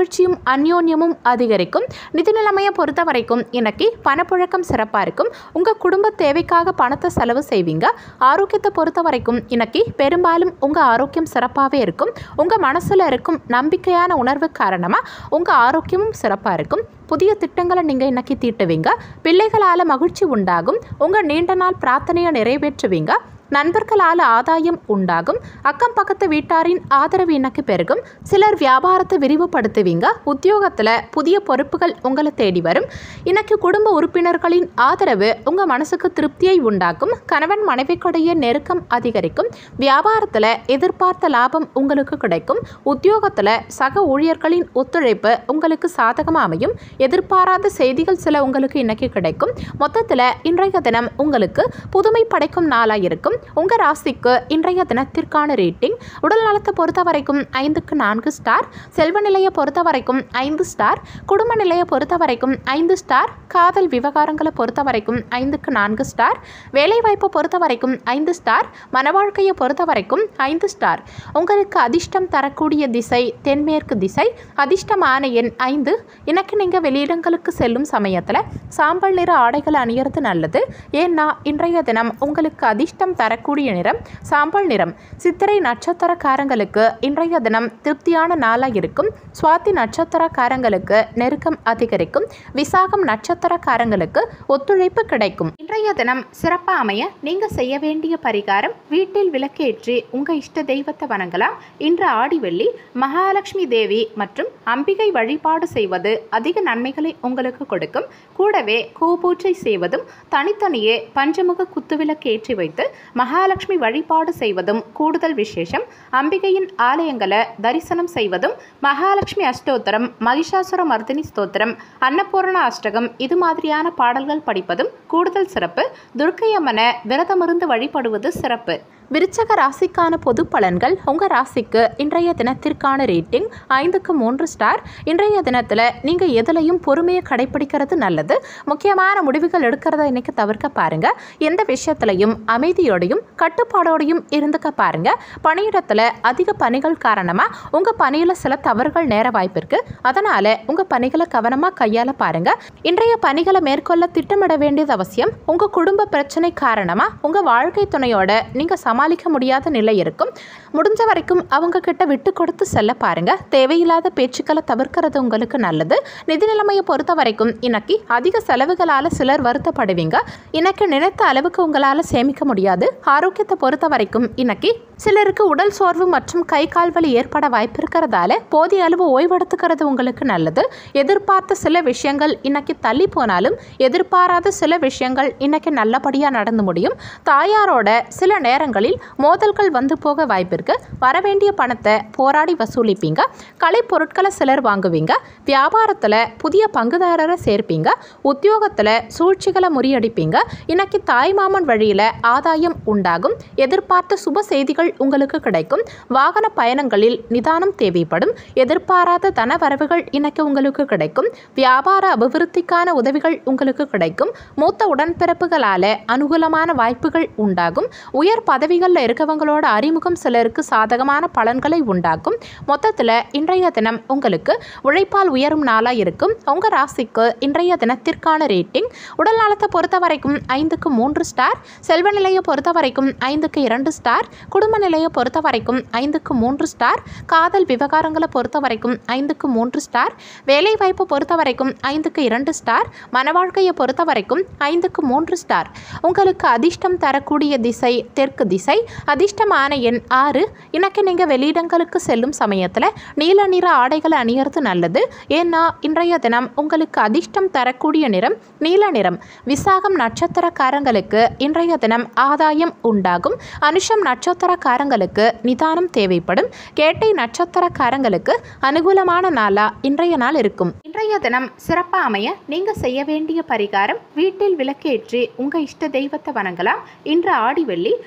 Speaker 1: அந்யோன்யமும் அதிகரிக்கும் நிதி நிலைமையை பொறுத்த வரைக்கும் இன்னைக்கு பணப்புழக்கம் சிறப்பாக இருக்கும் உங்கள் குடும்ப தேவைக்காக பணத்தை செலவு செய்வீங்க ஆரோக்கியத்தை பொறுத்த வரைக்கும் இன்னைக்கு பெரும்பாலும் உங்கள் ஆரோக்கியம் சிறப்பாகவே இருக்கும் உங்கள் மனசில் இருக்கும் நம்பிக்கையான உணர்வு காரணமாக உங்கள் ஆரோக்கியமும் சிறப்பாக இருக்கும் புதிய திட்டங்களை நீங்கள் இன்னைக்கு தீட்டுவீங்க பிள்ளைகளால் மகிழ்ச்சி உண்டாகும் உங்கள் நீண்ட நாள் பிரார்த்தனையை நிறைவேற்றுவீங்க நண்பர்களால் ஆதாயம் உண்டாகும் அக்கம் பக்கத்து வீட்டாரின் ஆதரவு இன்னைக்கு பெருகும் சிலர் வியாபாரத்தை விரிவுபடுத்துவீங்க உத்தியோகத்தில் புதிய பொறுப்புகள் உங்களை தேடி வரும் இன்னைக்கு குடும்ப உறுப்பினர்களின் ஆதரவு உங்கள் மனசுக்கு திருப்தியை உண்டாக்கும் கணவன் மனைவிக்குடைய நெருக்கம் அதிகரிக்கும் வியாபாரத்தில் எதிர்பார்த்த லாபம் உங்களுக்கு கிடைக்கும் உத்தியோகத்தில் சக ஊழியர்களின் ஒத்துழைப்பு உங்களுக்கு சாதகமாக அமையும் எதிர்பாராத செய்திகள் சில உங்களுக்கு இன்னைக்கு கிடைக்கும் மொத்தத்தில் இன்றைய தினம் உங்களுக்கு புதுமை படைக்கும் நாளாக இருக்கும் உங்கள் ராசிக்கு இன்றைய தினத்திற்கான ரேட்டிங் உடல் நலத்தை பொறுத்த வரைக்கும் ஐந்துக்கு நான்கு ஸ்டார் செல்வ நிலையை பொறுத்த வரைக்கும் ஐந்து ஸ்டார் குடும்ப நிலையை பொறுத்த வரைக்கும் ஐந்து ஸ்டார் காதல் விவகாரங்களை பொறுத்த வரைக்கும் ஐந்துக்கு நான்கு ஸ்டார் வேலைவாய்ப்பை பொறுத்த வரைக்கும் ஐந்து ஸ்டார் மனவாழ்க்கையை பொறுத்த வரைக்கும் ஐந்து ஸ்டார் உங்களுக்கு அதிர்ஷ்டம் தரக்கூடிய திசை தென்மேற்கு திசை அதிர்ஷ்டமான எண் ஐந்து எனக்கு நீங்கள் வெளியிடங்களுக்கு செல்லும் சமயத்தில் சாம்பல் நிற ஆடைகளை அணியறது நல்லது ஏன்னா இன்றைய தினம் உங்களுக்கு அதிர்ஷ்டம் தரக்கூடிய நிறம் சாம்பல் நிறம் சித்திரை நட்சத்திரக்காரங்களுக்கு இன்றைய தினம் திருப்தியான நாளாக இருக்கும் சுவாதி நட்சத்திரக்காரங்களுக்கு நெருக்கம் அதிகரிக்கும் விசாகம் நட்சத்திரக்காரங்களுக்கு ஒத்துழைப்பு கிடைக்கும் இன்றைய தினம் சிறப்பாக அமைய நீங்கள் செய்ய வேண்டிய பரிகாரம் வீட்டில் விளக்கேற்றி உங்கள் இஷ்ட தெய்வத்தை வணங்கலாம் இன்று ஆடி வெள்ளி மகாலட்சுமி தேவி மற்றும் அம்பிகை வழிபாடு செய்வது அதிக நன்மைகளை உங்களுக்கு கொடுக்கும் கூடவே கூபூஜை செய்வதும் தனித்தனியே பஞ்சமுக குத்துவிளக்கு ஏற்றி வைத்து மகாலட்சுமி வழிபாடு செய்வதும் கூடுதல் விசேஷம் அம்பிகையின் ஆலயங்களை தரிசனம் செய்வதும் மகாலட்சுமி அஷ்டோத்திரம் மகிஷாசுர மர்தினி ஸ்தோத்திரம் அன்னபூர்ண அஷ்டகம் இது மாதிரியான பாடல்கள் படிப்பதும் கூடுதல் சிறப்பு துர்க்கையம்மனை விரதமிருந்து வழிபடுவது சிறப்பு விருச்சக ராசிக்கான பொது பலன்கள் உங்கள் ராசிக்கு இன்றைய தினத்திற்கான ரேட்டிங் ஐந்துக்கு மூன்று ஸ்டார் இன்றைய தினத்தில் நீங்கள் எதுலையும் பொறுமையை கடைப்பிடிக்கிறது நல்லது முக்கியமான முடிவுகள் எடுக்கிறத இன்னைக்கு தவிர்க்க பாருங்க எந்த விஷயத்திலையும் அமைதியோடையும் கட்டுப்பாடோடையும் இருந்துக்க பாருங்க பணியிடத்தில் அதிக பணிகள் காரணமாக உங்கள் பணியில் சில தவறுகள் நேர வாய்ப்பு இருக்கு அதனால் உங்கள் பணிகளை கவனமாக கையாள பாருங்க இன்றைய பணிகளை மேற்கொள்ள திட்டமிட வேண்டியது அவசியம் உங்கள் குடும்ப பிரச்சனை காரணமாக உங்கள் வாழ்க்கை துணையோட நீங்கள் சமாளிக்க முடியாத நிலை இருக்கும் முடிஞ்ச வரைக்கும் அவங்க கிட்ட விட்டு கொடுத்து செல்ல பாருங்க தேவையில்லாத பேச்சுக்களை தவிர்க்கிறது உங்களுக்கு நல்லது நிதி நிலைமையை பொறுத்த வரைக்கும் இன்னைக்கு அதிக செலவுகளால் சிலர் வருத்தப்படுவீங்க இன்னைக்கு நினைத்த அளவுக்கு உங்களால் சேமிக்க முடியாது ஆரோக்கியத்தை பொறுத்த வரைக்கும் இன்னைக்கு சிலருக்கு உடல் சோர்வு மற்றும் கை கால் வலி ஏற்பட வாய்ப்பு இருக்கிறதால போதிய அளவு ஓய்வெடுத்துக்கிறது உங்களுக்கு நல்லது எதிர்பார்த்த சில விஷயங்கள் இன்னைக்கு தள்ளி போனாலும் எதிர்பாராத சில விஷயங்கள் இன்னைக்கு நல்லபடியாக நடந்து முடியும் தாயாரோட சில நேரங்களில் மோதல்கள் வந்து போக வாய்ப்பு இருக்கு வரவேண்டிய பணத்தை போராடி வசூலிப்பீங்க கலை பொருட்களை சிலர் வாங்குவீங்க வியாபாரத்தில் புதிய பங்குதாரரை சேர்ப்பீங்க உத்தியோகத்தில் சூழ்ச்சிகளை முறியடிப்பீங்க இன்னைக்கு தாய்மாமன் வழியில் ஆதாயம் உண்டாகும் எதிர்பார்த்த சுப செய்திகள் உங்களுக்கு கிடைக்கும் வாகன பயணங்களில் நிதானம் தேவைப்படும் எதிர்பாராத தன வரவுகள் இன்னைக்கு உங்களுக்கு கிடைக்கும் வியாபார அபிவிருத்திக்கான உதவிகள் உங்களுக்கு கிடைக்கும் மூத்த உடன்பிறப்புகளால் அனுகூலமான வாய்ப்புகள் உண்டாகும் உயர் பதவிகளில் இருக்கவங்களோட அறிமுகம் சிலருக்கு சாதகமான பலன்களை உண்டாக்கும் மொத்தத்தில் இன்றைய தினம் உங்களுக்கு உழைப்பால் உயரும் நாளாக இருக்கும் உங்கள் ராசிக்கு இன்றைய தினத்திற்கான ரேட்டிங் உடல் நலத்தை பொறுத்த வரைக்கும் ஐந்துக்கு மூன்று ஸ்டார் செல்வ நிலையை பொறுத்த வரைக்கும் ஐந்துக்கு இரண்டு ஸ்டார் குடும்ப நிலையை பொறுத்த வரைக்கும் ஐந்துக்கு மூன்று ஸ்டார் காதல் விவகாரங்களை பொறுத்த வரைக்கும் ஐந்துக்கு மூன்று ஸ்டார் வேலை வாய்ப்பு பொறுத்த வரைக்கும் ஐந்துக்கு இரண்டு ஸ்டார் மனவாழ்க்கையை பொறுத்த வரைக்கும் ஐந்துக்கு மூன்று ஸ்டார் உங்களுக்கு அதிர்ஷ்டம் தரக்கூடிய திசை தெற்கு திசை அதிர்ஷ்டமான எண் ஆறு இன்னைக்கு நீங்கள் வெளியிடங்களுக்கு செல்லும் சமயத்தில் நீல நிற ஆடைகளை அணியறது நல்லது ஏன்னா இன்றைய தினம் உங்களுக்கு அதிர்ஷ்டம் தரக்கூடிய நிறம் நீல நிறம் விசாகம் நட்சத்திரக்காரங்களுக்கு இன்றைய தினம் ஆதாயம் உண்டாகும் அனுஷம் நட்சத்திரக்காரங்களுக்கு நிதானம் தேவைப்படும் கேட்டை நட்சத்திரக்காரங்களுக்கு அனுகூலமான நாளா இன்றைய நாள் இருக்கும் இன்றைய தினம் சிறப்பாக அமைய நீங்கள் செய்ய வேண்டிய பரிகாரம் வீட்டில் விளக்கேற்றி உங்கள் இஷ்ட தெய்வத்தை வணங்கலாம் இன்று ஆடி வெள்ளி மகா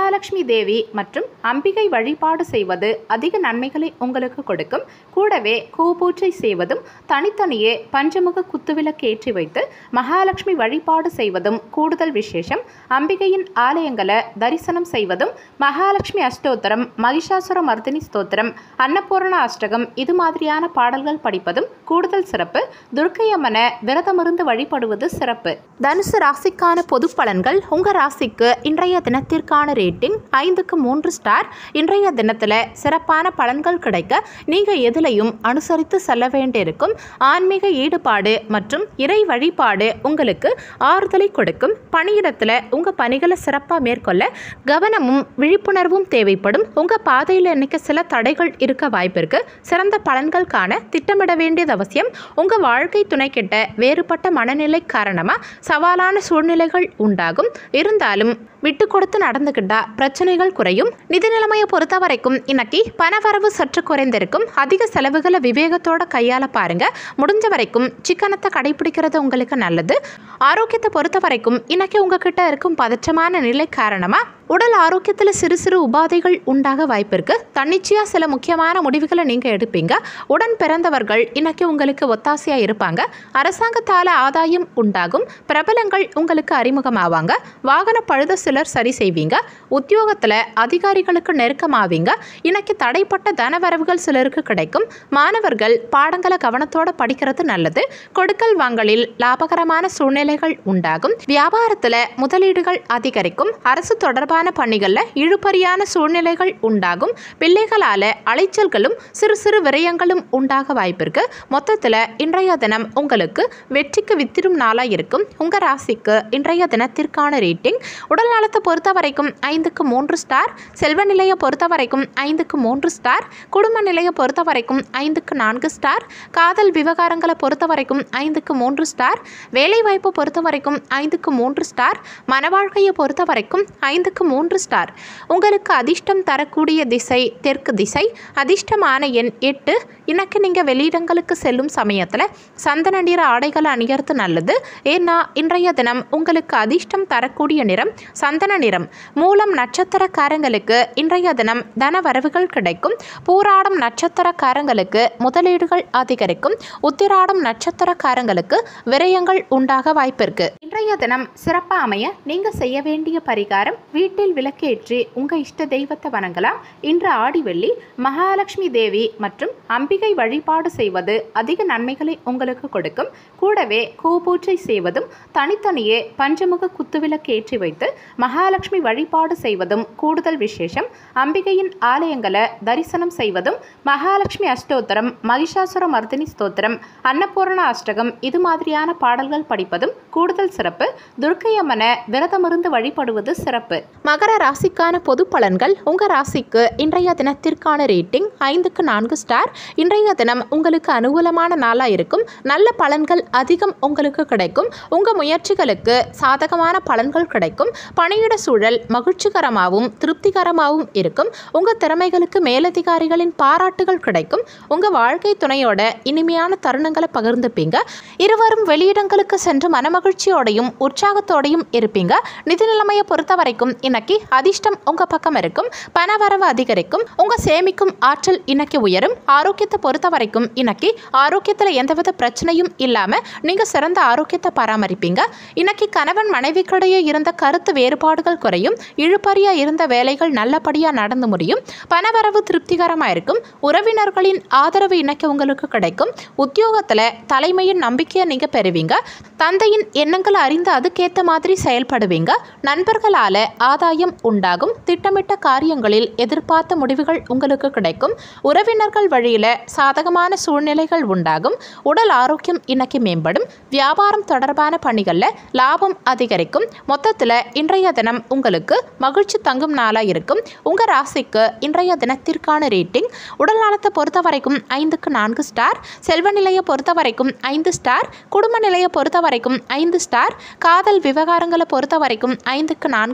Speaker 1: மகாலட்சுமி தேவி மற்றும் அம்பிகை வழிபாடு செய்வது அதிக நன்மைகளை உங்களுக்கு கொடுக்கும் கூடவே கூபூஜை செய்வதும் தனித்தனியே பஞ்சமுக குத்துவிளக்கு ஏற்றி வைத்து மகாலட்சுமி வழிபாடு செய்வதும் கூடுதல் விசேஷம் அம்பிகையின் ஆலயங்களை தரிசனம் செய்வதும் மகாலட்சுமி அஷ்டோத்திரம் மகிஷாசுர மர்தினி ஸ்தோத்திரம் அன்னபூர்ண அஷ்டகம் இது மாதிரியான பாடல்கள் படிப்பதும் கூடுதல் சிறப்பு துர்க்கையம்மனை விரதமிருந்து வழிபடுவது சிறப்பு தனுசு ராசிக்கான பொது பலன்கள் உங்க ராசிக்கு இன்றைய தினத்திற்கான ரேட்டிங் ஐந்துக்கு மூன்று ஸ்டார் இன்றைய தினத்தில் சிறப்பான பலன்கள் கிடைக்க நீங்க எதிலையும் அனுசரித்து செல்ல வேண்டியிருக்கும் ஆன்மீக ஈடுபாடு மற்றும் இறை வழிபாடு உங்களுக்கு ஆறுதலை கொடுக்கும் பணியிடத்தில் உங்க பணிகளை சிறப்பாக மேற்கொள்ள கவனமும் விழிப்புணர்வும் தேவைப்படும் உங்க பாதையில் இன்னைக்கு சில தடைகள் இருக்க வாய்ப்பு இருக்கு சிறந்த பலன்கள் காண திட்டமிட வேண்டியது அவசியம் உங்க வாழ்க்கை துணை கிட்ட வேறுபட்ட மனநிலை காரணமா சவாலான சூழ்நிலைகள் உண்டாகும் இருந்தாலும் விட்டு கொடுத்து நடந்துக்கிட்டா பிரச்சனைகள் குறையும் நிதி நிலைமையை பொறுத்த வரைக்கும் இன்னைக்கு பணவரவு சற்று குறைந்திருக்கும் அதிக செலவுகளை விவேகத்தோட கையாள பாருங்க முடிஞ்ச வரைக்கும் சிக்கனத்தை கடைபிடிக்கிறது உங்களுக்கு நல்லது ஆரோக்கியத்தை பொறுத்த வரைக்கும் இன்னைக்கு உங்ககிட்ட இருக்கும் பதற்றமான நிலை காரணமா உடல் ஆரோக்கியத்தில் சிறு சிறு உபாதைகள் உண்டாக வாய்ப்பு இருக்கு தன்னிச்சையா சில முக்கியமான முடிவுகளை நீங்க எடுப்பீங்க உடன் பிறந்தவர்கள் இன்னைக்கு உங்களுக்கு ஒத்தாசையா இருப்பாங்க அரசாங்கத்தால ஆதாயம் உண்டாகும் பிரபலங்கள் உங்களுக்கு அறிமுகமாவாங்க வாகன பழுத சிலர் சரி செய்வீங்க உத்தியோகத்தில் அதிகாரிகளுக்கு நெருக்கமாவீங்க இன்னைக்கு தடைப்பட்ட தனவரவுகள் சிலருக்கு கிடைக்கும் மாணவர்கள் பாடங்களை கவனத்தோட படிக்கிறது நல்லது கொடுக்கல் வாங்கலில் லாபகரமான சூழ்நிலைகள் உண்டாகும் வியாபாரத்தில் முதலீடுகள் அதிகரிக்கும் அரசு தொடர்பான பணிகளில் இழுபறியான சூழ்நிலைகள் உண்டாகும் பிள்ளைகளால் அலைச்சல்களும் சிறு சிறு விரயங்களும் உண்டாக வாய்ப்பிருக்கு மொத்தத்தில் இன்றைய தினம் உங்களுக்கு வெற்றிக்கு வித்திரும் நாளாக இருக்கும் உங்கள் ராசிக்கு இன்றைய தினத்திற்கான ரேட்டிங் உடல் நலத்தை பொறுத்த வரைக்கும் ஐந்துக்கு மூன்று ஸ்டார் செல்வ நிலையை பொறுத்த வரைக்கும் ஐந்துக்கு மூன்று ஸ்டார் குடும்ப நிலையை பொறுத்த வரைக்கும் ஐந்துக்கு நான்கு ஸ்டார் காதல் விவகாரங்களை பொறுத்த வரைக்கும் ஐந்துக்கு மூன்று ஸ்டார் வேலைவாய்ப்பு பொறுத்த வரைக்கும் ஐந்துக்கு மூன்று ஸ்டார் மனவாழ்க்கையை பொறுத்த வரைக்கும் ஐந்துக்கு மூன்று ஸ்டார் உங்களுக்கு அதிர்ஷ்டம் தரக்கூடிய திசை தெற்கு திசை அதிர்ஷ்டமான எண் எட்டு இன்னைக்கு நீங்கள் வெளியிடங்களுக்கு செல்லும் சமயத்தில் சந்தன நிற ஆடைகளை அணியறது நல்லது ஏன்னா இன்றைய தினம் உங்களுக்கு அதிர்ஷ்டம் தரக்கூடிய நிறம் சந்தன நிறம் மூலம் நட்சத்திரக்காரங்களுக்கு இன்றைய தினம் தன வரவுகள் கிடைக்கும் பூராடம் நட்சத்திரக்காரங்களுக்கு முதலீடுகள் அதிகரிக்கும் உத்திராடம் நட்சத்திரக்காரங்களுக்கு விரயங்கள் உண்டாக வாய்ப்பிருக்கு இன்றைய தினம் சிறப்பாக அமைய நீங்க செய்ய வேண்டிய பரிகாரம் வீட்டில் விளக்கேற்றி உங்க இஷ்ட தெய்வத்தை வணங்கலாம் இன்று ஆடி வெள்ளி மகாலட்சுமி தேவி மற்றும் அம்பிகை வழிபாடு செய்வது அதிக நன்மைகளை உங்களுக்கு கொடுக்கும் கூடவே கூபூஜை செய்வதும் தனித்தனியே பஞ்சமுக குத்துவிளக்கு ஏற்றி வைத்து மகாலட்சுமி வழிபாடு செய்வதும் கூடுதல் விசேஷம் அம்பிகையின் ஆலயங்களை தரிசனம் செய்வதும் மகாலட்சுமி அஷ்டோத்திரம் மகிஷாசுர மர்தினி ஸ்தோத்திரம் அன்னபூர்ண அஷ்டகம் இது மாதிரியான பாடல்கள் படிப்பதும் கூடுதல் சிறப்பு துர்க்கையம்மனை விரதமிருந்து வழிபடுவது சிறப்பு மகர ராசிக்கான பொது பலன்கள் உங்க ராசிக்கு இன்றைய தினத்திற்கான ரேட்டிங் ஐந்துக்கு நான்கு ஸ்டார் இன்றைய தினம் உங்களுக்கு அனுகூலமான நாளாக இருக்கும் நல்ல பலன்கள் அதிகம் உங்களுக்கு கிடைக்கும் உங்க முயற்சிகளுக்கு சாதகமான பலன்கள் கிடைக்கும் பணியிட சூழல் மகிழ்ச்சிகரமாகவும் திருப்திகரமாகவும் இருக்கும் உங்க திறமைகளுக்கு மேலதிகாரிகளின் பாராட்டுகள் கிடைக்கும் உங்க வாழ்க்கை துணையோட இனிமையான தருணங்களை பகிர்ந்துப்பீங்க இருவரும் வெளியிடங்களுக்கு சென்று மனமகிழ்ச்சியோடையும் உற்சாகத்தோடையும் இருப்பீங்க நிதி நிலைமையை பொறுத்த வரைக்கும் இன்னைக்கு அதிர்ஷ்டம் உங்க பக்கம் இருக்கும் பணவரவு அதிகரிக்கும் உங்க சேமிக்கும் ஆற்றல் இன்னைக்கு உயரும் ஆரோக்கியத்தை பொறுத்த வரைக்கும் இன்னைக்கு ஆரோக்கியத்துல எந்தவித பிரச்சனையும் இல்லாம நீங்க சிறந்த ஆரோக்கியத்தை பராமரிப்பீங்க இன்னைக்கு கணவன் மனைவிக்கிடையே இருந்த கருத்து வேறுபாடுகள் குறையும் இழுபறியா இருந்த வேலைகள் நல்லபடியா நடந்து முடியும் பணவரவு திருப்திகரமா இருக்கும் உறவினர்களின் ஆதரவு இன்னைக்கு உங்களுக்கு கிடைக்கும் உத்தியோகத்துல தலைமையின் நம்பிக்கையை நீங்க பெறுவீங்க தந்தையின் எண்ணங்களை அறிந்து அதுக்கேற்ற மாதிரி செயல்படுவீங்க நண்பர்களால ஆதாயம் உண்டாகும் திட்டமிட்ட காரியங்களில் எதிர்பார்த்த முடிவுகள் உங்களுக்கு கிடைக்கும் உறவினர்கள் வழியில சாதகமான சூழ்நிலைகள் உண்டாகும் உடல் ஆரோக்கியம் இன்னைக்கு மேம்படும் வியாபாரம் தொடர்பான பணிகளில் லாபம் அதிகரிக்கும் மொத்தத்தில் இன்றைய தினம் உங்களுக்கு மகிழ்ச்சி தங்கும் நாளாக இருக்கும் உங்கள் ராசிக்கு இன்றைய தினத்திற்கான ரேட்டிங் உடல் நலத்தை பொறுத்த வரைக்கும் ஐந்துக்கு நான்கு ஸ்டார் செல்வ நிலையை பொறுத்த வரைக்கும் ஐந்து ஸ்டார் குடும்ப நிலையை பொறுத்த வரைக்கும் ஐந்து ஸ்டார் காதல் விவகாரங்களை பொறுத்த வரைக்கும் ஐந்துக்கு நான்கு ஸ்டார்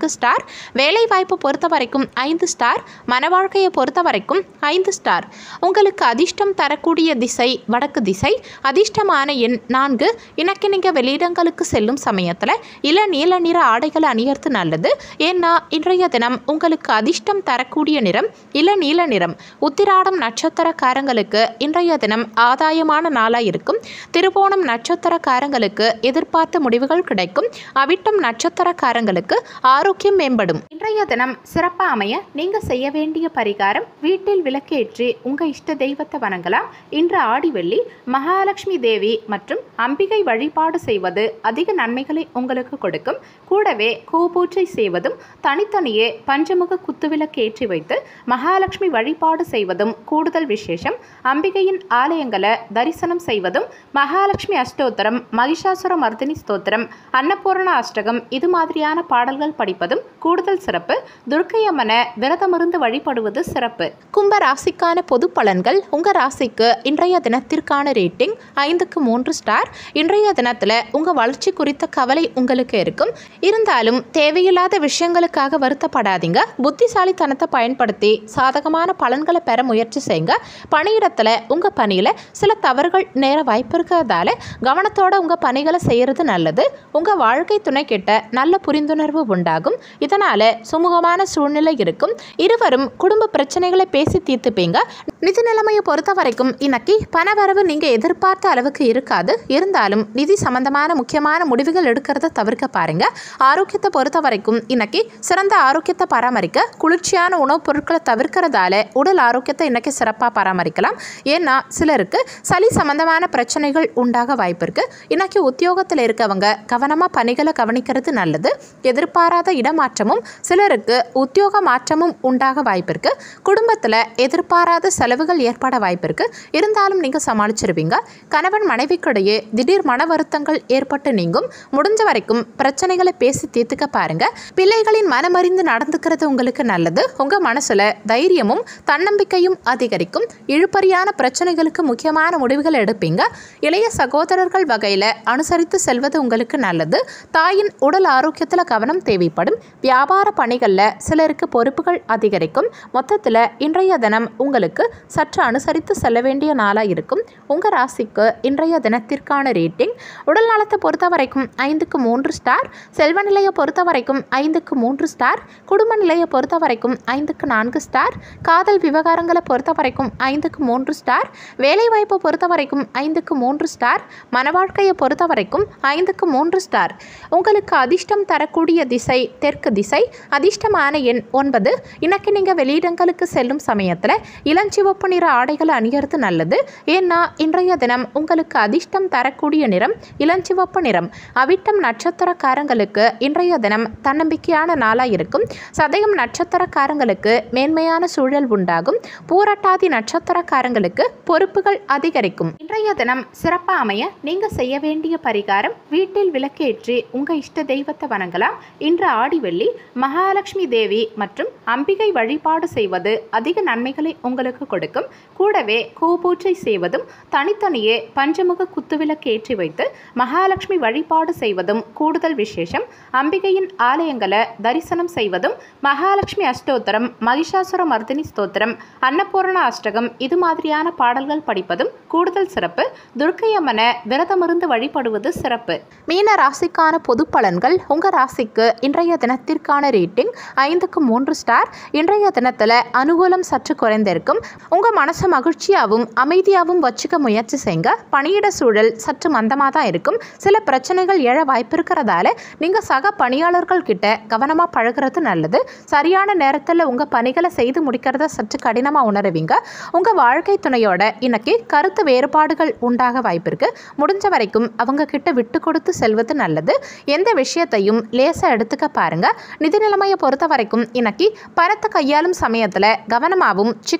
Speaker 1: வேலை வாய்ப்பு பொறுத்த வரைக்கும் ஐந்து ஸ்டார் மன வாழ்க்கையை பொறுத்த வரைக்கும் ஐந்து ஸ்டார் உங்களுக்கு அதிர்ஷ்டம் தரக்கூடிய திசை வடக்கு திசை அதிர்ஷ்டமான எண் நான்கு இன்னைக்கு நீங்கள் வெளியிடங்களுக்கு செல்லும் சமயத்தில் இள நீல நிற ஆடைகளை அணியறது நல்லது ஏன்னா இன்றைய தினம் உங்களுக்கு அதிர்ஷ்டம் தரக்கூடிய நிறம் இள நீல நிறம் உத்திராடம் நட்சத்திரக்காரங்களுக்கு இன்றைய தினம் ஆதாயமான நாளாக இருக்கும் திருவோணம் நட்சத்திரக்காரங்களுக்கு எதிர்பார்த்த முடிவுகள் கிடைக்கும் அவிட்டம் நட்சத்திரக்காரங்களுக்கு ஆரோக்கியம் மேம்படும் இன்றைய தினம் சிறப்பாக அமைய நீங்கள் செய்ய வேண்டிய பரிகாரம் வீட்டில் விளக்கேற்றி உங்கள் இஷ்ட தெய்வத்தை வணங்கலாம் இன்று ஆடி வெள்ளி மகாலட்சுமி தேவி மற்றும் அம்பிகை வழிபாடு செய்வது அதிக நன்மைகளை உங்களுக்கு கொடுக்கும் கூடவே கூபூஜை செய்வதும் தனித்தனியே பஞ்சமுக குத்துவிளக்கு ஏற்றி வைத்து மகாலட்சுமி வழிபாடு செய்வதும் கூடுதல் விசேஷம் அம்பிகையின் ஆலயங்களை தரிசனம் செய்வதும் மகாலட்சுமி அஷ்டோத்திரம் மகிஷாசுர மர்தினி ஸ்தோத்திரம் அன்னபூரண அஷ்டகம் இது மாதிரியான பாடல்கள் படிப்பதும் கூடுதல் சிறப்பு துர்க்கை அம்மனை விரதமிருந்து வழிபடுவது சிறப்பு கும்ப ராசிக்கான பொது பலன்கள் உங்க ராசிக்கு இன்றைய தினத்திற்கான ரேட்டிங் ஐந்துக்கு மூன்று ஸ்டார் இன்றைய தினத்தில் உங்கள் வளர்ச்சி குறித்த கவலை உங்களுக்கு இருக்கும் இருந்தாலும் தேவையில்லாத விஷயங்களுக்காக வருத்தப்படாதீங்க புத்திசாலித்தனத்தை பயன்படுத்தி சாதகமான பலன்களை பெற முயற்சி செய்யுங்க பணியிடத்தில் உங்கள் பணியில் சில தவறுகள் நேர வாய்ப்பு இருக்கிறதால கவனத்தோட உங்கள் பணிகளை செய்கிறது நல்லது உங்கள் வாழ்க்கை துணை கிட்ட நல்ல புரிந்துணர்வு உண்டாகும் இதனால் சுமூகமான சூழ்நிலை இருக்கும் இருவரும் குடும்ப பிரச்சனைகளை பேசி தீர்த்துப்பீங்க நிதி நிலைமையை பொறுத்த வரைக்கும் இன்னைக்கு பணவரவு நீங்கள் எதிர்பார்த்த அளவுக்கு இருக்காது இருந்தாலும் நிதி சம்பந்தமான முக்கியமான முடிவுகள் எடுக்கிறத தவிர்க்க பாருங்க ஆரோக்கியத்தை பொறுத்த வரைக்கும் இன்னைக்கு சிறந்த ஆரோக்கியத்தை பராமரிக்க குளிர்ச்சியான உணவுப் பொருட்களை தவிர்க்கிறதால உடல் ஆரோக்கியத்தை இன்னைக்கு சிறப்பாக பராமரிக்கலாம் ஏன்னா சிலருக்கு சளி சம்பந்தமான பிரச்சனைகள் உண்டாக வாய்ப்பு இருக்கு இன்னைக்கு உத்தியோகத்தில் இருக்கவங்க கவனமாக பணிகளை கவனிக்கிறது நல்லது எதிர்பாராத இடமாற்றமும் சிலருக்கு உத்தியோக மாற்றமும் உண்டாக வாய்ப்பு இருக்கு குடும்பத்தில் எதிர்பாராத செலவுகள் ஏற்பட வாய்ப்பு இருக்கு இருந்தாலும் நீங்கள் சமாளிச்சிருவீங்க கணவன் மனைவிக்கிடையே திடீர் மன வருத்தங்கள் ஏற்பட்டு நீங்கும் முடிஞ்ச வரைக்கும் பிரச்சனைகளை பேசி தீர்த்துக்க பாருங்க பிள்ளைகளின் மனமறிந்து நடந்துக்கிறது உங்களுக்கு நல்லது உங்க மனசுல தைரியமும் தன்னம்பிக்கையும் அதிகரிக்கும் இழுபறியான பிரச்சனைகளுக்கு முக்கியமான முடிவுகள் எடுப்பீங்க இளைய சகோதரர்கள் வகையில் அனுசரித்து செல்வது உங்களுக்கு நல்லது தாயின் உடல் ஆரோக்கியத்தில் கவனம் தேவைப்படும் வியாபார பணிகளில் சிலருக்கு பொறுப்புகள் அதிகரிக்கும் மொத்தத்தில் இன்றைய தினம் உங்களுக்கு சற்று அனுசரித்து செல்ல வேண்டிய நாளாக இருக்கும் உங்கள் ராசிக்கு இன்றைய தினத்திற்கான ரேட்டிங் உடல் நலத்தை பொறுத்த வரைக்கும் ஐந்துக்கு மூன்று ஸ்டார் செல்வ நிலையை பொறுத்த வரைக்கும் ஐந்துக்கு மூன்று ஸ்டார் குடும்ப நிலையை பொறுத்த வரைக்கும் ஐந்துக்கு நான்கு ஸ்டார் காதல் விவகாரங்களை பொறுத்த வரைக்கும் ஐந்துக்கு மூன்று ஸ்டார் வேலைவாய்ப்பை பொறுத்த வரைக்கும் ஐந்துக்கு மூன்று ஸ்டார் மனவாழ்க்கையை பொறுத்த வரைக்கும் ஐந்துக்கு மூன்று ஸ்டார் உங்களுக்கு அதிர்ஷ்டம் தரக்கூடிய திசை தெற்கு திசை அதிர்ஷ்டமான எண் ஒன்பது இன்னைக்கு நீங்கள் வெளியிடங்களுக்கு செல்லும் சமயத்தில் இளஞ்சிவப்பு நிற ஆடைகளை அணியறது நல்லது ஏன்னா இன்றைய தினம் உங்களுக்கு அதிர்ஷ்டம் தரக்கூடிய நிறம் இளஞ்சிவப்பு நிறம் அவிட்டம் நட்சத்திரக்காரங்களுக்கு இன்றைய தினம் தன்னம்பிக்கையான நாளாக இருக்கும் சதயம் நட்சத்திரக்காரங்களுக்கு மேன்மையான சூழல் உண்டாகும் பூரட்டாதி நட்சத்திரக்காரங்களுக்கு பொறுப்புகள் அதிகரிக்கும் இன்றைய தினம் சிறப்பாக அமைய நீங்கள் செய்ய வேண்டிய பரிகாரம் வீட்டில் விளக்கேற்றி உங்கள் இஷ்ட தெய்வத்தை வணங்கலாம் இன்று ஆடி வெள்ளி மகாலட்சுமி தேவி மற்றும் அம்பிகை வழிபாடு செய்வது அதிக நன்மைகளை உங்களுக்கு கொடுக்கும் கூடவே கூபூஜை செய்வதும் தனித்தனியே பஞ்சமுக குத்துவிளக்கு ஏற்றி வைத்து மகாலட்சுமி வழிபாடு செய்வதும் கூடுதல் விசேஷம் அம்பிகையின் ஆலயங்களை தரிசனம் செய்வதும் மகாலட்சுமி அஷ்டோத்திரம் மகிஷாசுர மர்தினி ஸ்தோத்திரம் அன்னபூரண அஷ்டகம் இது மாதிரியான பாடல்கள் படிப்பதும் கூடுதல் சிறப்பு துர்க்கை அம்மனை விரதமிருந்து வழிபடுவது சிறப்பு மீன ராசிக்கான பொது பலன்கள் உங்கள் ராசிக்கு இன்றைய தினத்திற்கான ரேட்டிங் ஐந்துக்கு மூன்று ஸ்டார் இன்றைய தினத்தில் அனுகூலம் சற்று குறைந்திருக்கும் உங்கள் மனசை மகிழ்ச்சியாகவும் அமைதியாகவும் வச்சுக்க முயற்சி செய்யுங்க பணியிட சூழல் சற்று மந்தமாக தான் இருக்கும் சில பிரச்சனைகள் எழ வாய்ப்பு இருக்கிறதால நீங்கள் சக பணியாளர்கள் கிட்ட கவனமாக பழகுறது நல்லது சரியான நேரத்தில் உங்கள் பணிகளை செய்து முடிக்கிறத சற்று கடினமாக உணருவீங்க உங்கள் வாழ்க்கை துணையோட இன்னைக்கு கருத்து வேறுபாடுகள் உண்டாக வாய்ப்பு இருக்கு முடிஞ்ச வரைக்கும் அவங்க கிட்ட விட்டு கொடுத்து செல்வது நல்லது எந்த விஷயத்தையும் லேசாக எடுத்துக்க பாருங்க நிதி நிலைமையை பொறுத்த வரைக்கும் இன்னைக்கு பணத்தை கையாளும் சமயத்தில் கவனமாகவும் சிக்கனமாகவும்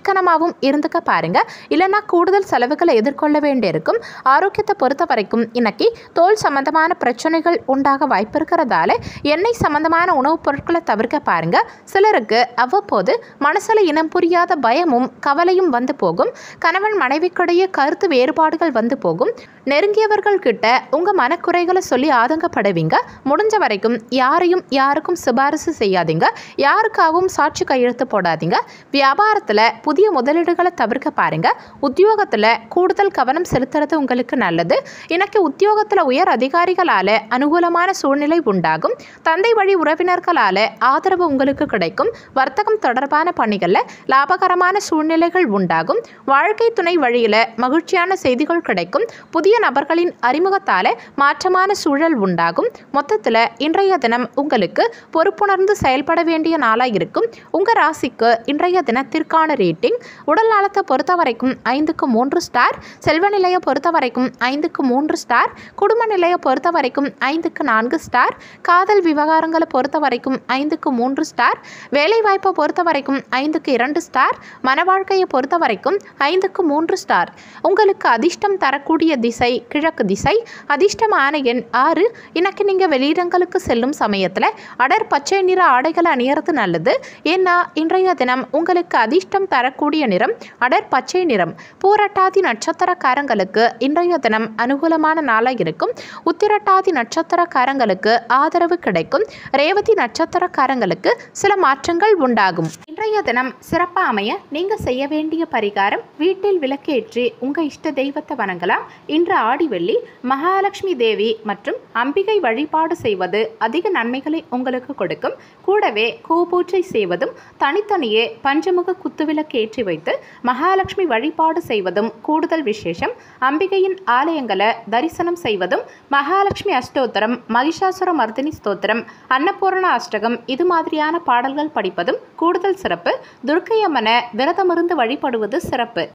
Speaker 1: கவனமாகவும் இருந்துக்க பாருங்க இல்லைன்னா கூடுதல் செலவுகளை எதிர்கொள்ள வேண்டியிருக்கும் ஆரோக்கியத்தை பொறுத்த வரைக்கும் இன்னைக்கு தோல் சம்பந்தமான பிரச்சனைகள் உண்டாக வாய்ப்பு இருக்கிறதால எண்ணெய் சம்பந்தமான உணவுப் பொருட்களை தவிர்க்க பாருங்க சிலருக்கு அவ்வப்போது மனசுல இனம் புரியாத பயமும் கவலையும் வந்து போகும் கணவன் மனைவிக்கிடையே கருத்து வேறுபாடுகள் வந்து போகும் நெருங்கியவர்கள் கிட்ட உங்க மனக்குறைகளை சொல்லி ஆதங்கப்படுவீங்க முடிஞ்ச வரைக்கும் யாரையும் யாருக்கும் சிபாரிசு செய்யாதீங்க யாருக்காகவும் சாட்சி கையெழுத்து போடாதீங்க வியாபாரத்தில் புதிய முதலீடுகளை தவிர்க்க பாருங்க உத்தியோகத்தில் கூடுதல் கவனம் செலுத்துறது உங்களுக்கு நல்லது இன்னைக்கு உத்தியோகத்தில் உயர் அதிகாரிகளால் அனுகூலமான சூழ்நிலை உண்டாகும் தந்தை வழி உறவினர்களால் ஆதரவு உங்களுக்கு கிடைக்கும் வர்த்தகம் தொடர்பான பணிகளில் லாபகரமான சூழ்நிலைகள் உண்டாகும் வாழ்க்கை துணை வழியில் மகிழ்ச்சியான செய்திகள் கிடைக்கும் புதிய நபர்களின் அறிமுகத்தால் மாற்றமான சூழல் உண்டாகும் மொத்தத்தில் இன்றைய தினம் உங்களுக்கு பொறுப்புணர்ந்து செயல்பட வேண்டிய நாளாக இருக்கும் உங்கள் ராசிக்கு இன்றைய தினத்திற்கான ரேட்டிங் உடல் நலத்தை பொறுத்த வரைக்கும் ஐந்துக்கு மூன்று ஸ்டார் செல்வ நிலையை பொறுத்த வரைக்கும் ஐந்துக்கு மூன்று ஸ்டார் குடும்ப நிலையை பொறுத்த வரைக்கும் ஐந்துக்கு நான்கு ஸ்டார் காதல் விவகாரங்களை பொறுத்த வரைக்கும் ஐந்துக்கு மூன்று ஸ்டார் வேலைவாய்ப்பை பொறுத்த வரைக்கும் ஐந்துக்கு இரண்டு ஸ்டார் மன வாழ்க்கையை பொறுத்த வரைக்கும் ஐந்துக்கு மூன்று ஸ்டார் உங்களுக்கு அதிர்ஷ்டம் தரக்கூடிய திசை கிழக்கு திசை அதிர்ஷ்டமான எண் ஆறு இன்னைக்கு நீங்கள் வெளியிடங்களுக்கு செல்லும் சமயத்தில் அடர் பச்சை நிற ஆடைகளை அணியறது நல்லது ஏன்னா இன்றைய தினம் உங்களுக்கு அதிர்ஷ்டம் தரக்கூடிய நிறம் அடர் பச்சை நிறம் பூரட்டாதி நட்சத்திரக்காரங்களுக்கு இன்றைய தினம் அனுகூலமான நாளாக இருக்கும் உத்திரட்டாதி நட்சத்திரக்காரங்களுக்கு ஆதரவு கிடைக்கும் ரேவதி நட்சத்திரக்காரங்களுக்கு சில மாற்றங்கள் உண்டாகும் இன்றைய தினம் சிறப்பாக அமைய நீங்கள் செய்ய வேண்டிய பரிகாரம் வீட்டில் விளக்கேற்றி உங்கள் இஷ்ட தெய்வத்தை வணங்கலாம் இன்று ஆடி வெள்ளி மகாலட்சுமி தேவி மற்றும் அம்பிகை வழிபாடு செய்வது அதிக நன்மைகளை உங்களுக்கு கொடுக்கும் கூடவே கூபூஜை செய்வதும் தனித்தனியே பஞ்சமுக குத்துவிளக்கு ஏற்றி வைத்து மகாலட்சுமி வழிபாடு செய்வதும் கூடுதல் விசேஷம் அம்பிகையின் ஆலயங்களை தரிசனம் செய்வதும் மகாலட்சுமி அஷ்டோத்திரம் மகிஷாசுர மர்தினி ஸ்தோத்திரம் அன்னபூரண அஷ்டகம் இது மாதிரியான பாடல்கள் படிப்பதும் கூடுதல் சிறப்பு துர்க்கையம்மனை விரதமிருந்து வழிபடுவது சிறப்பு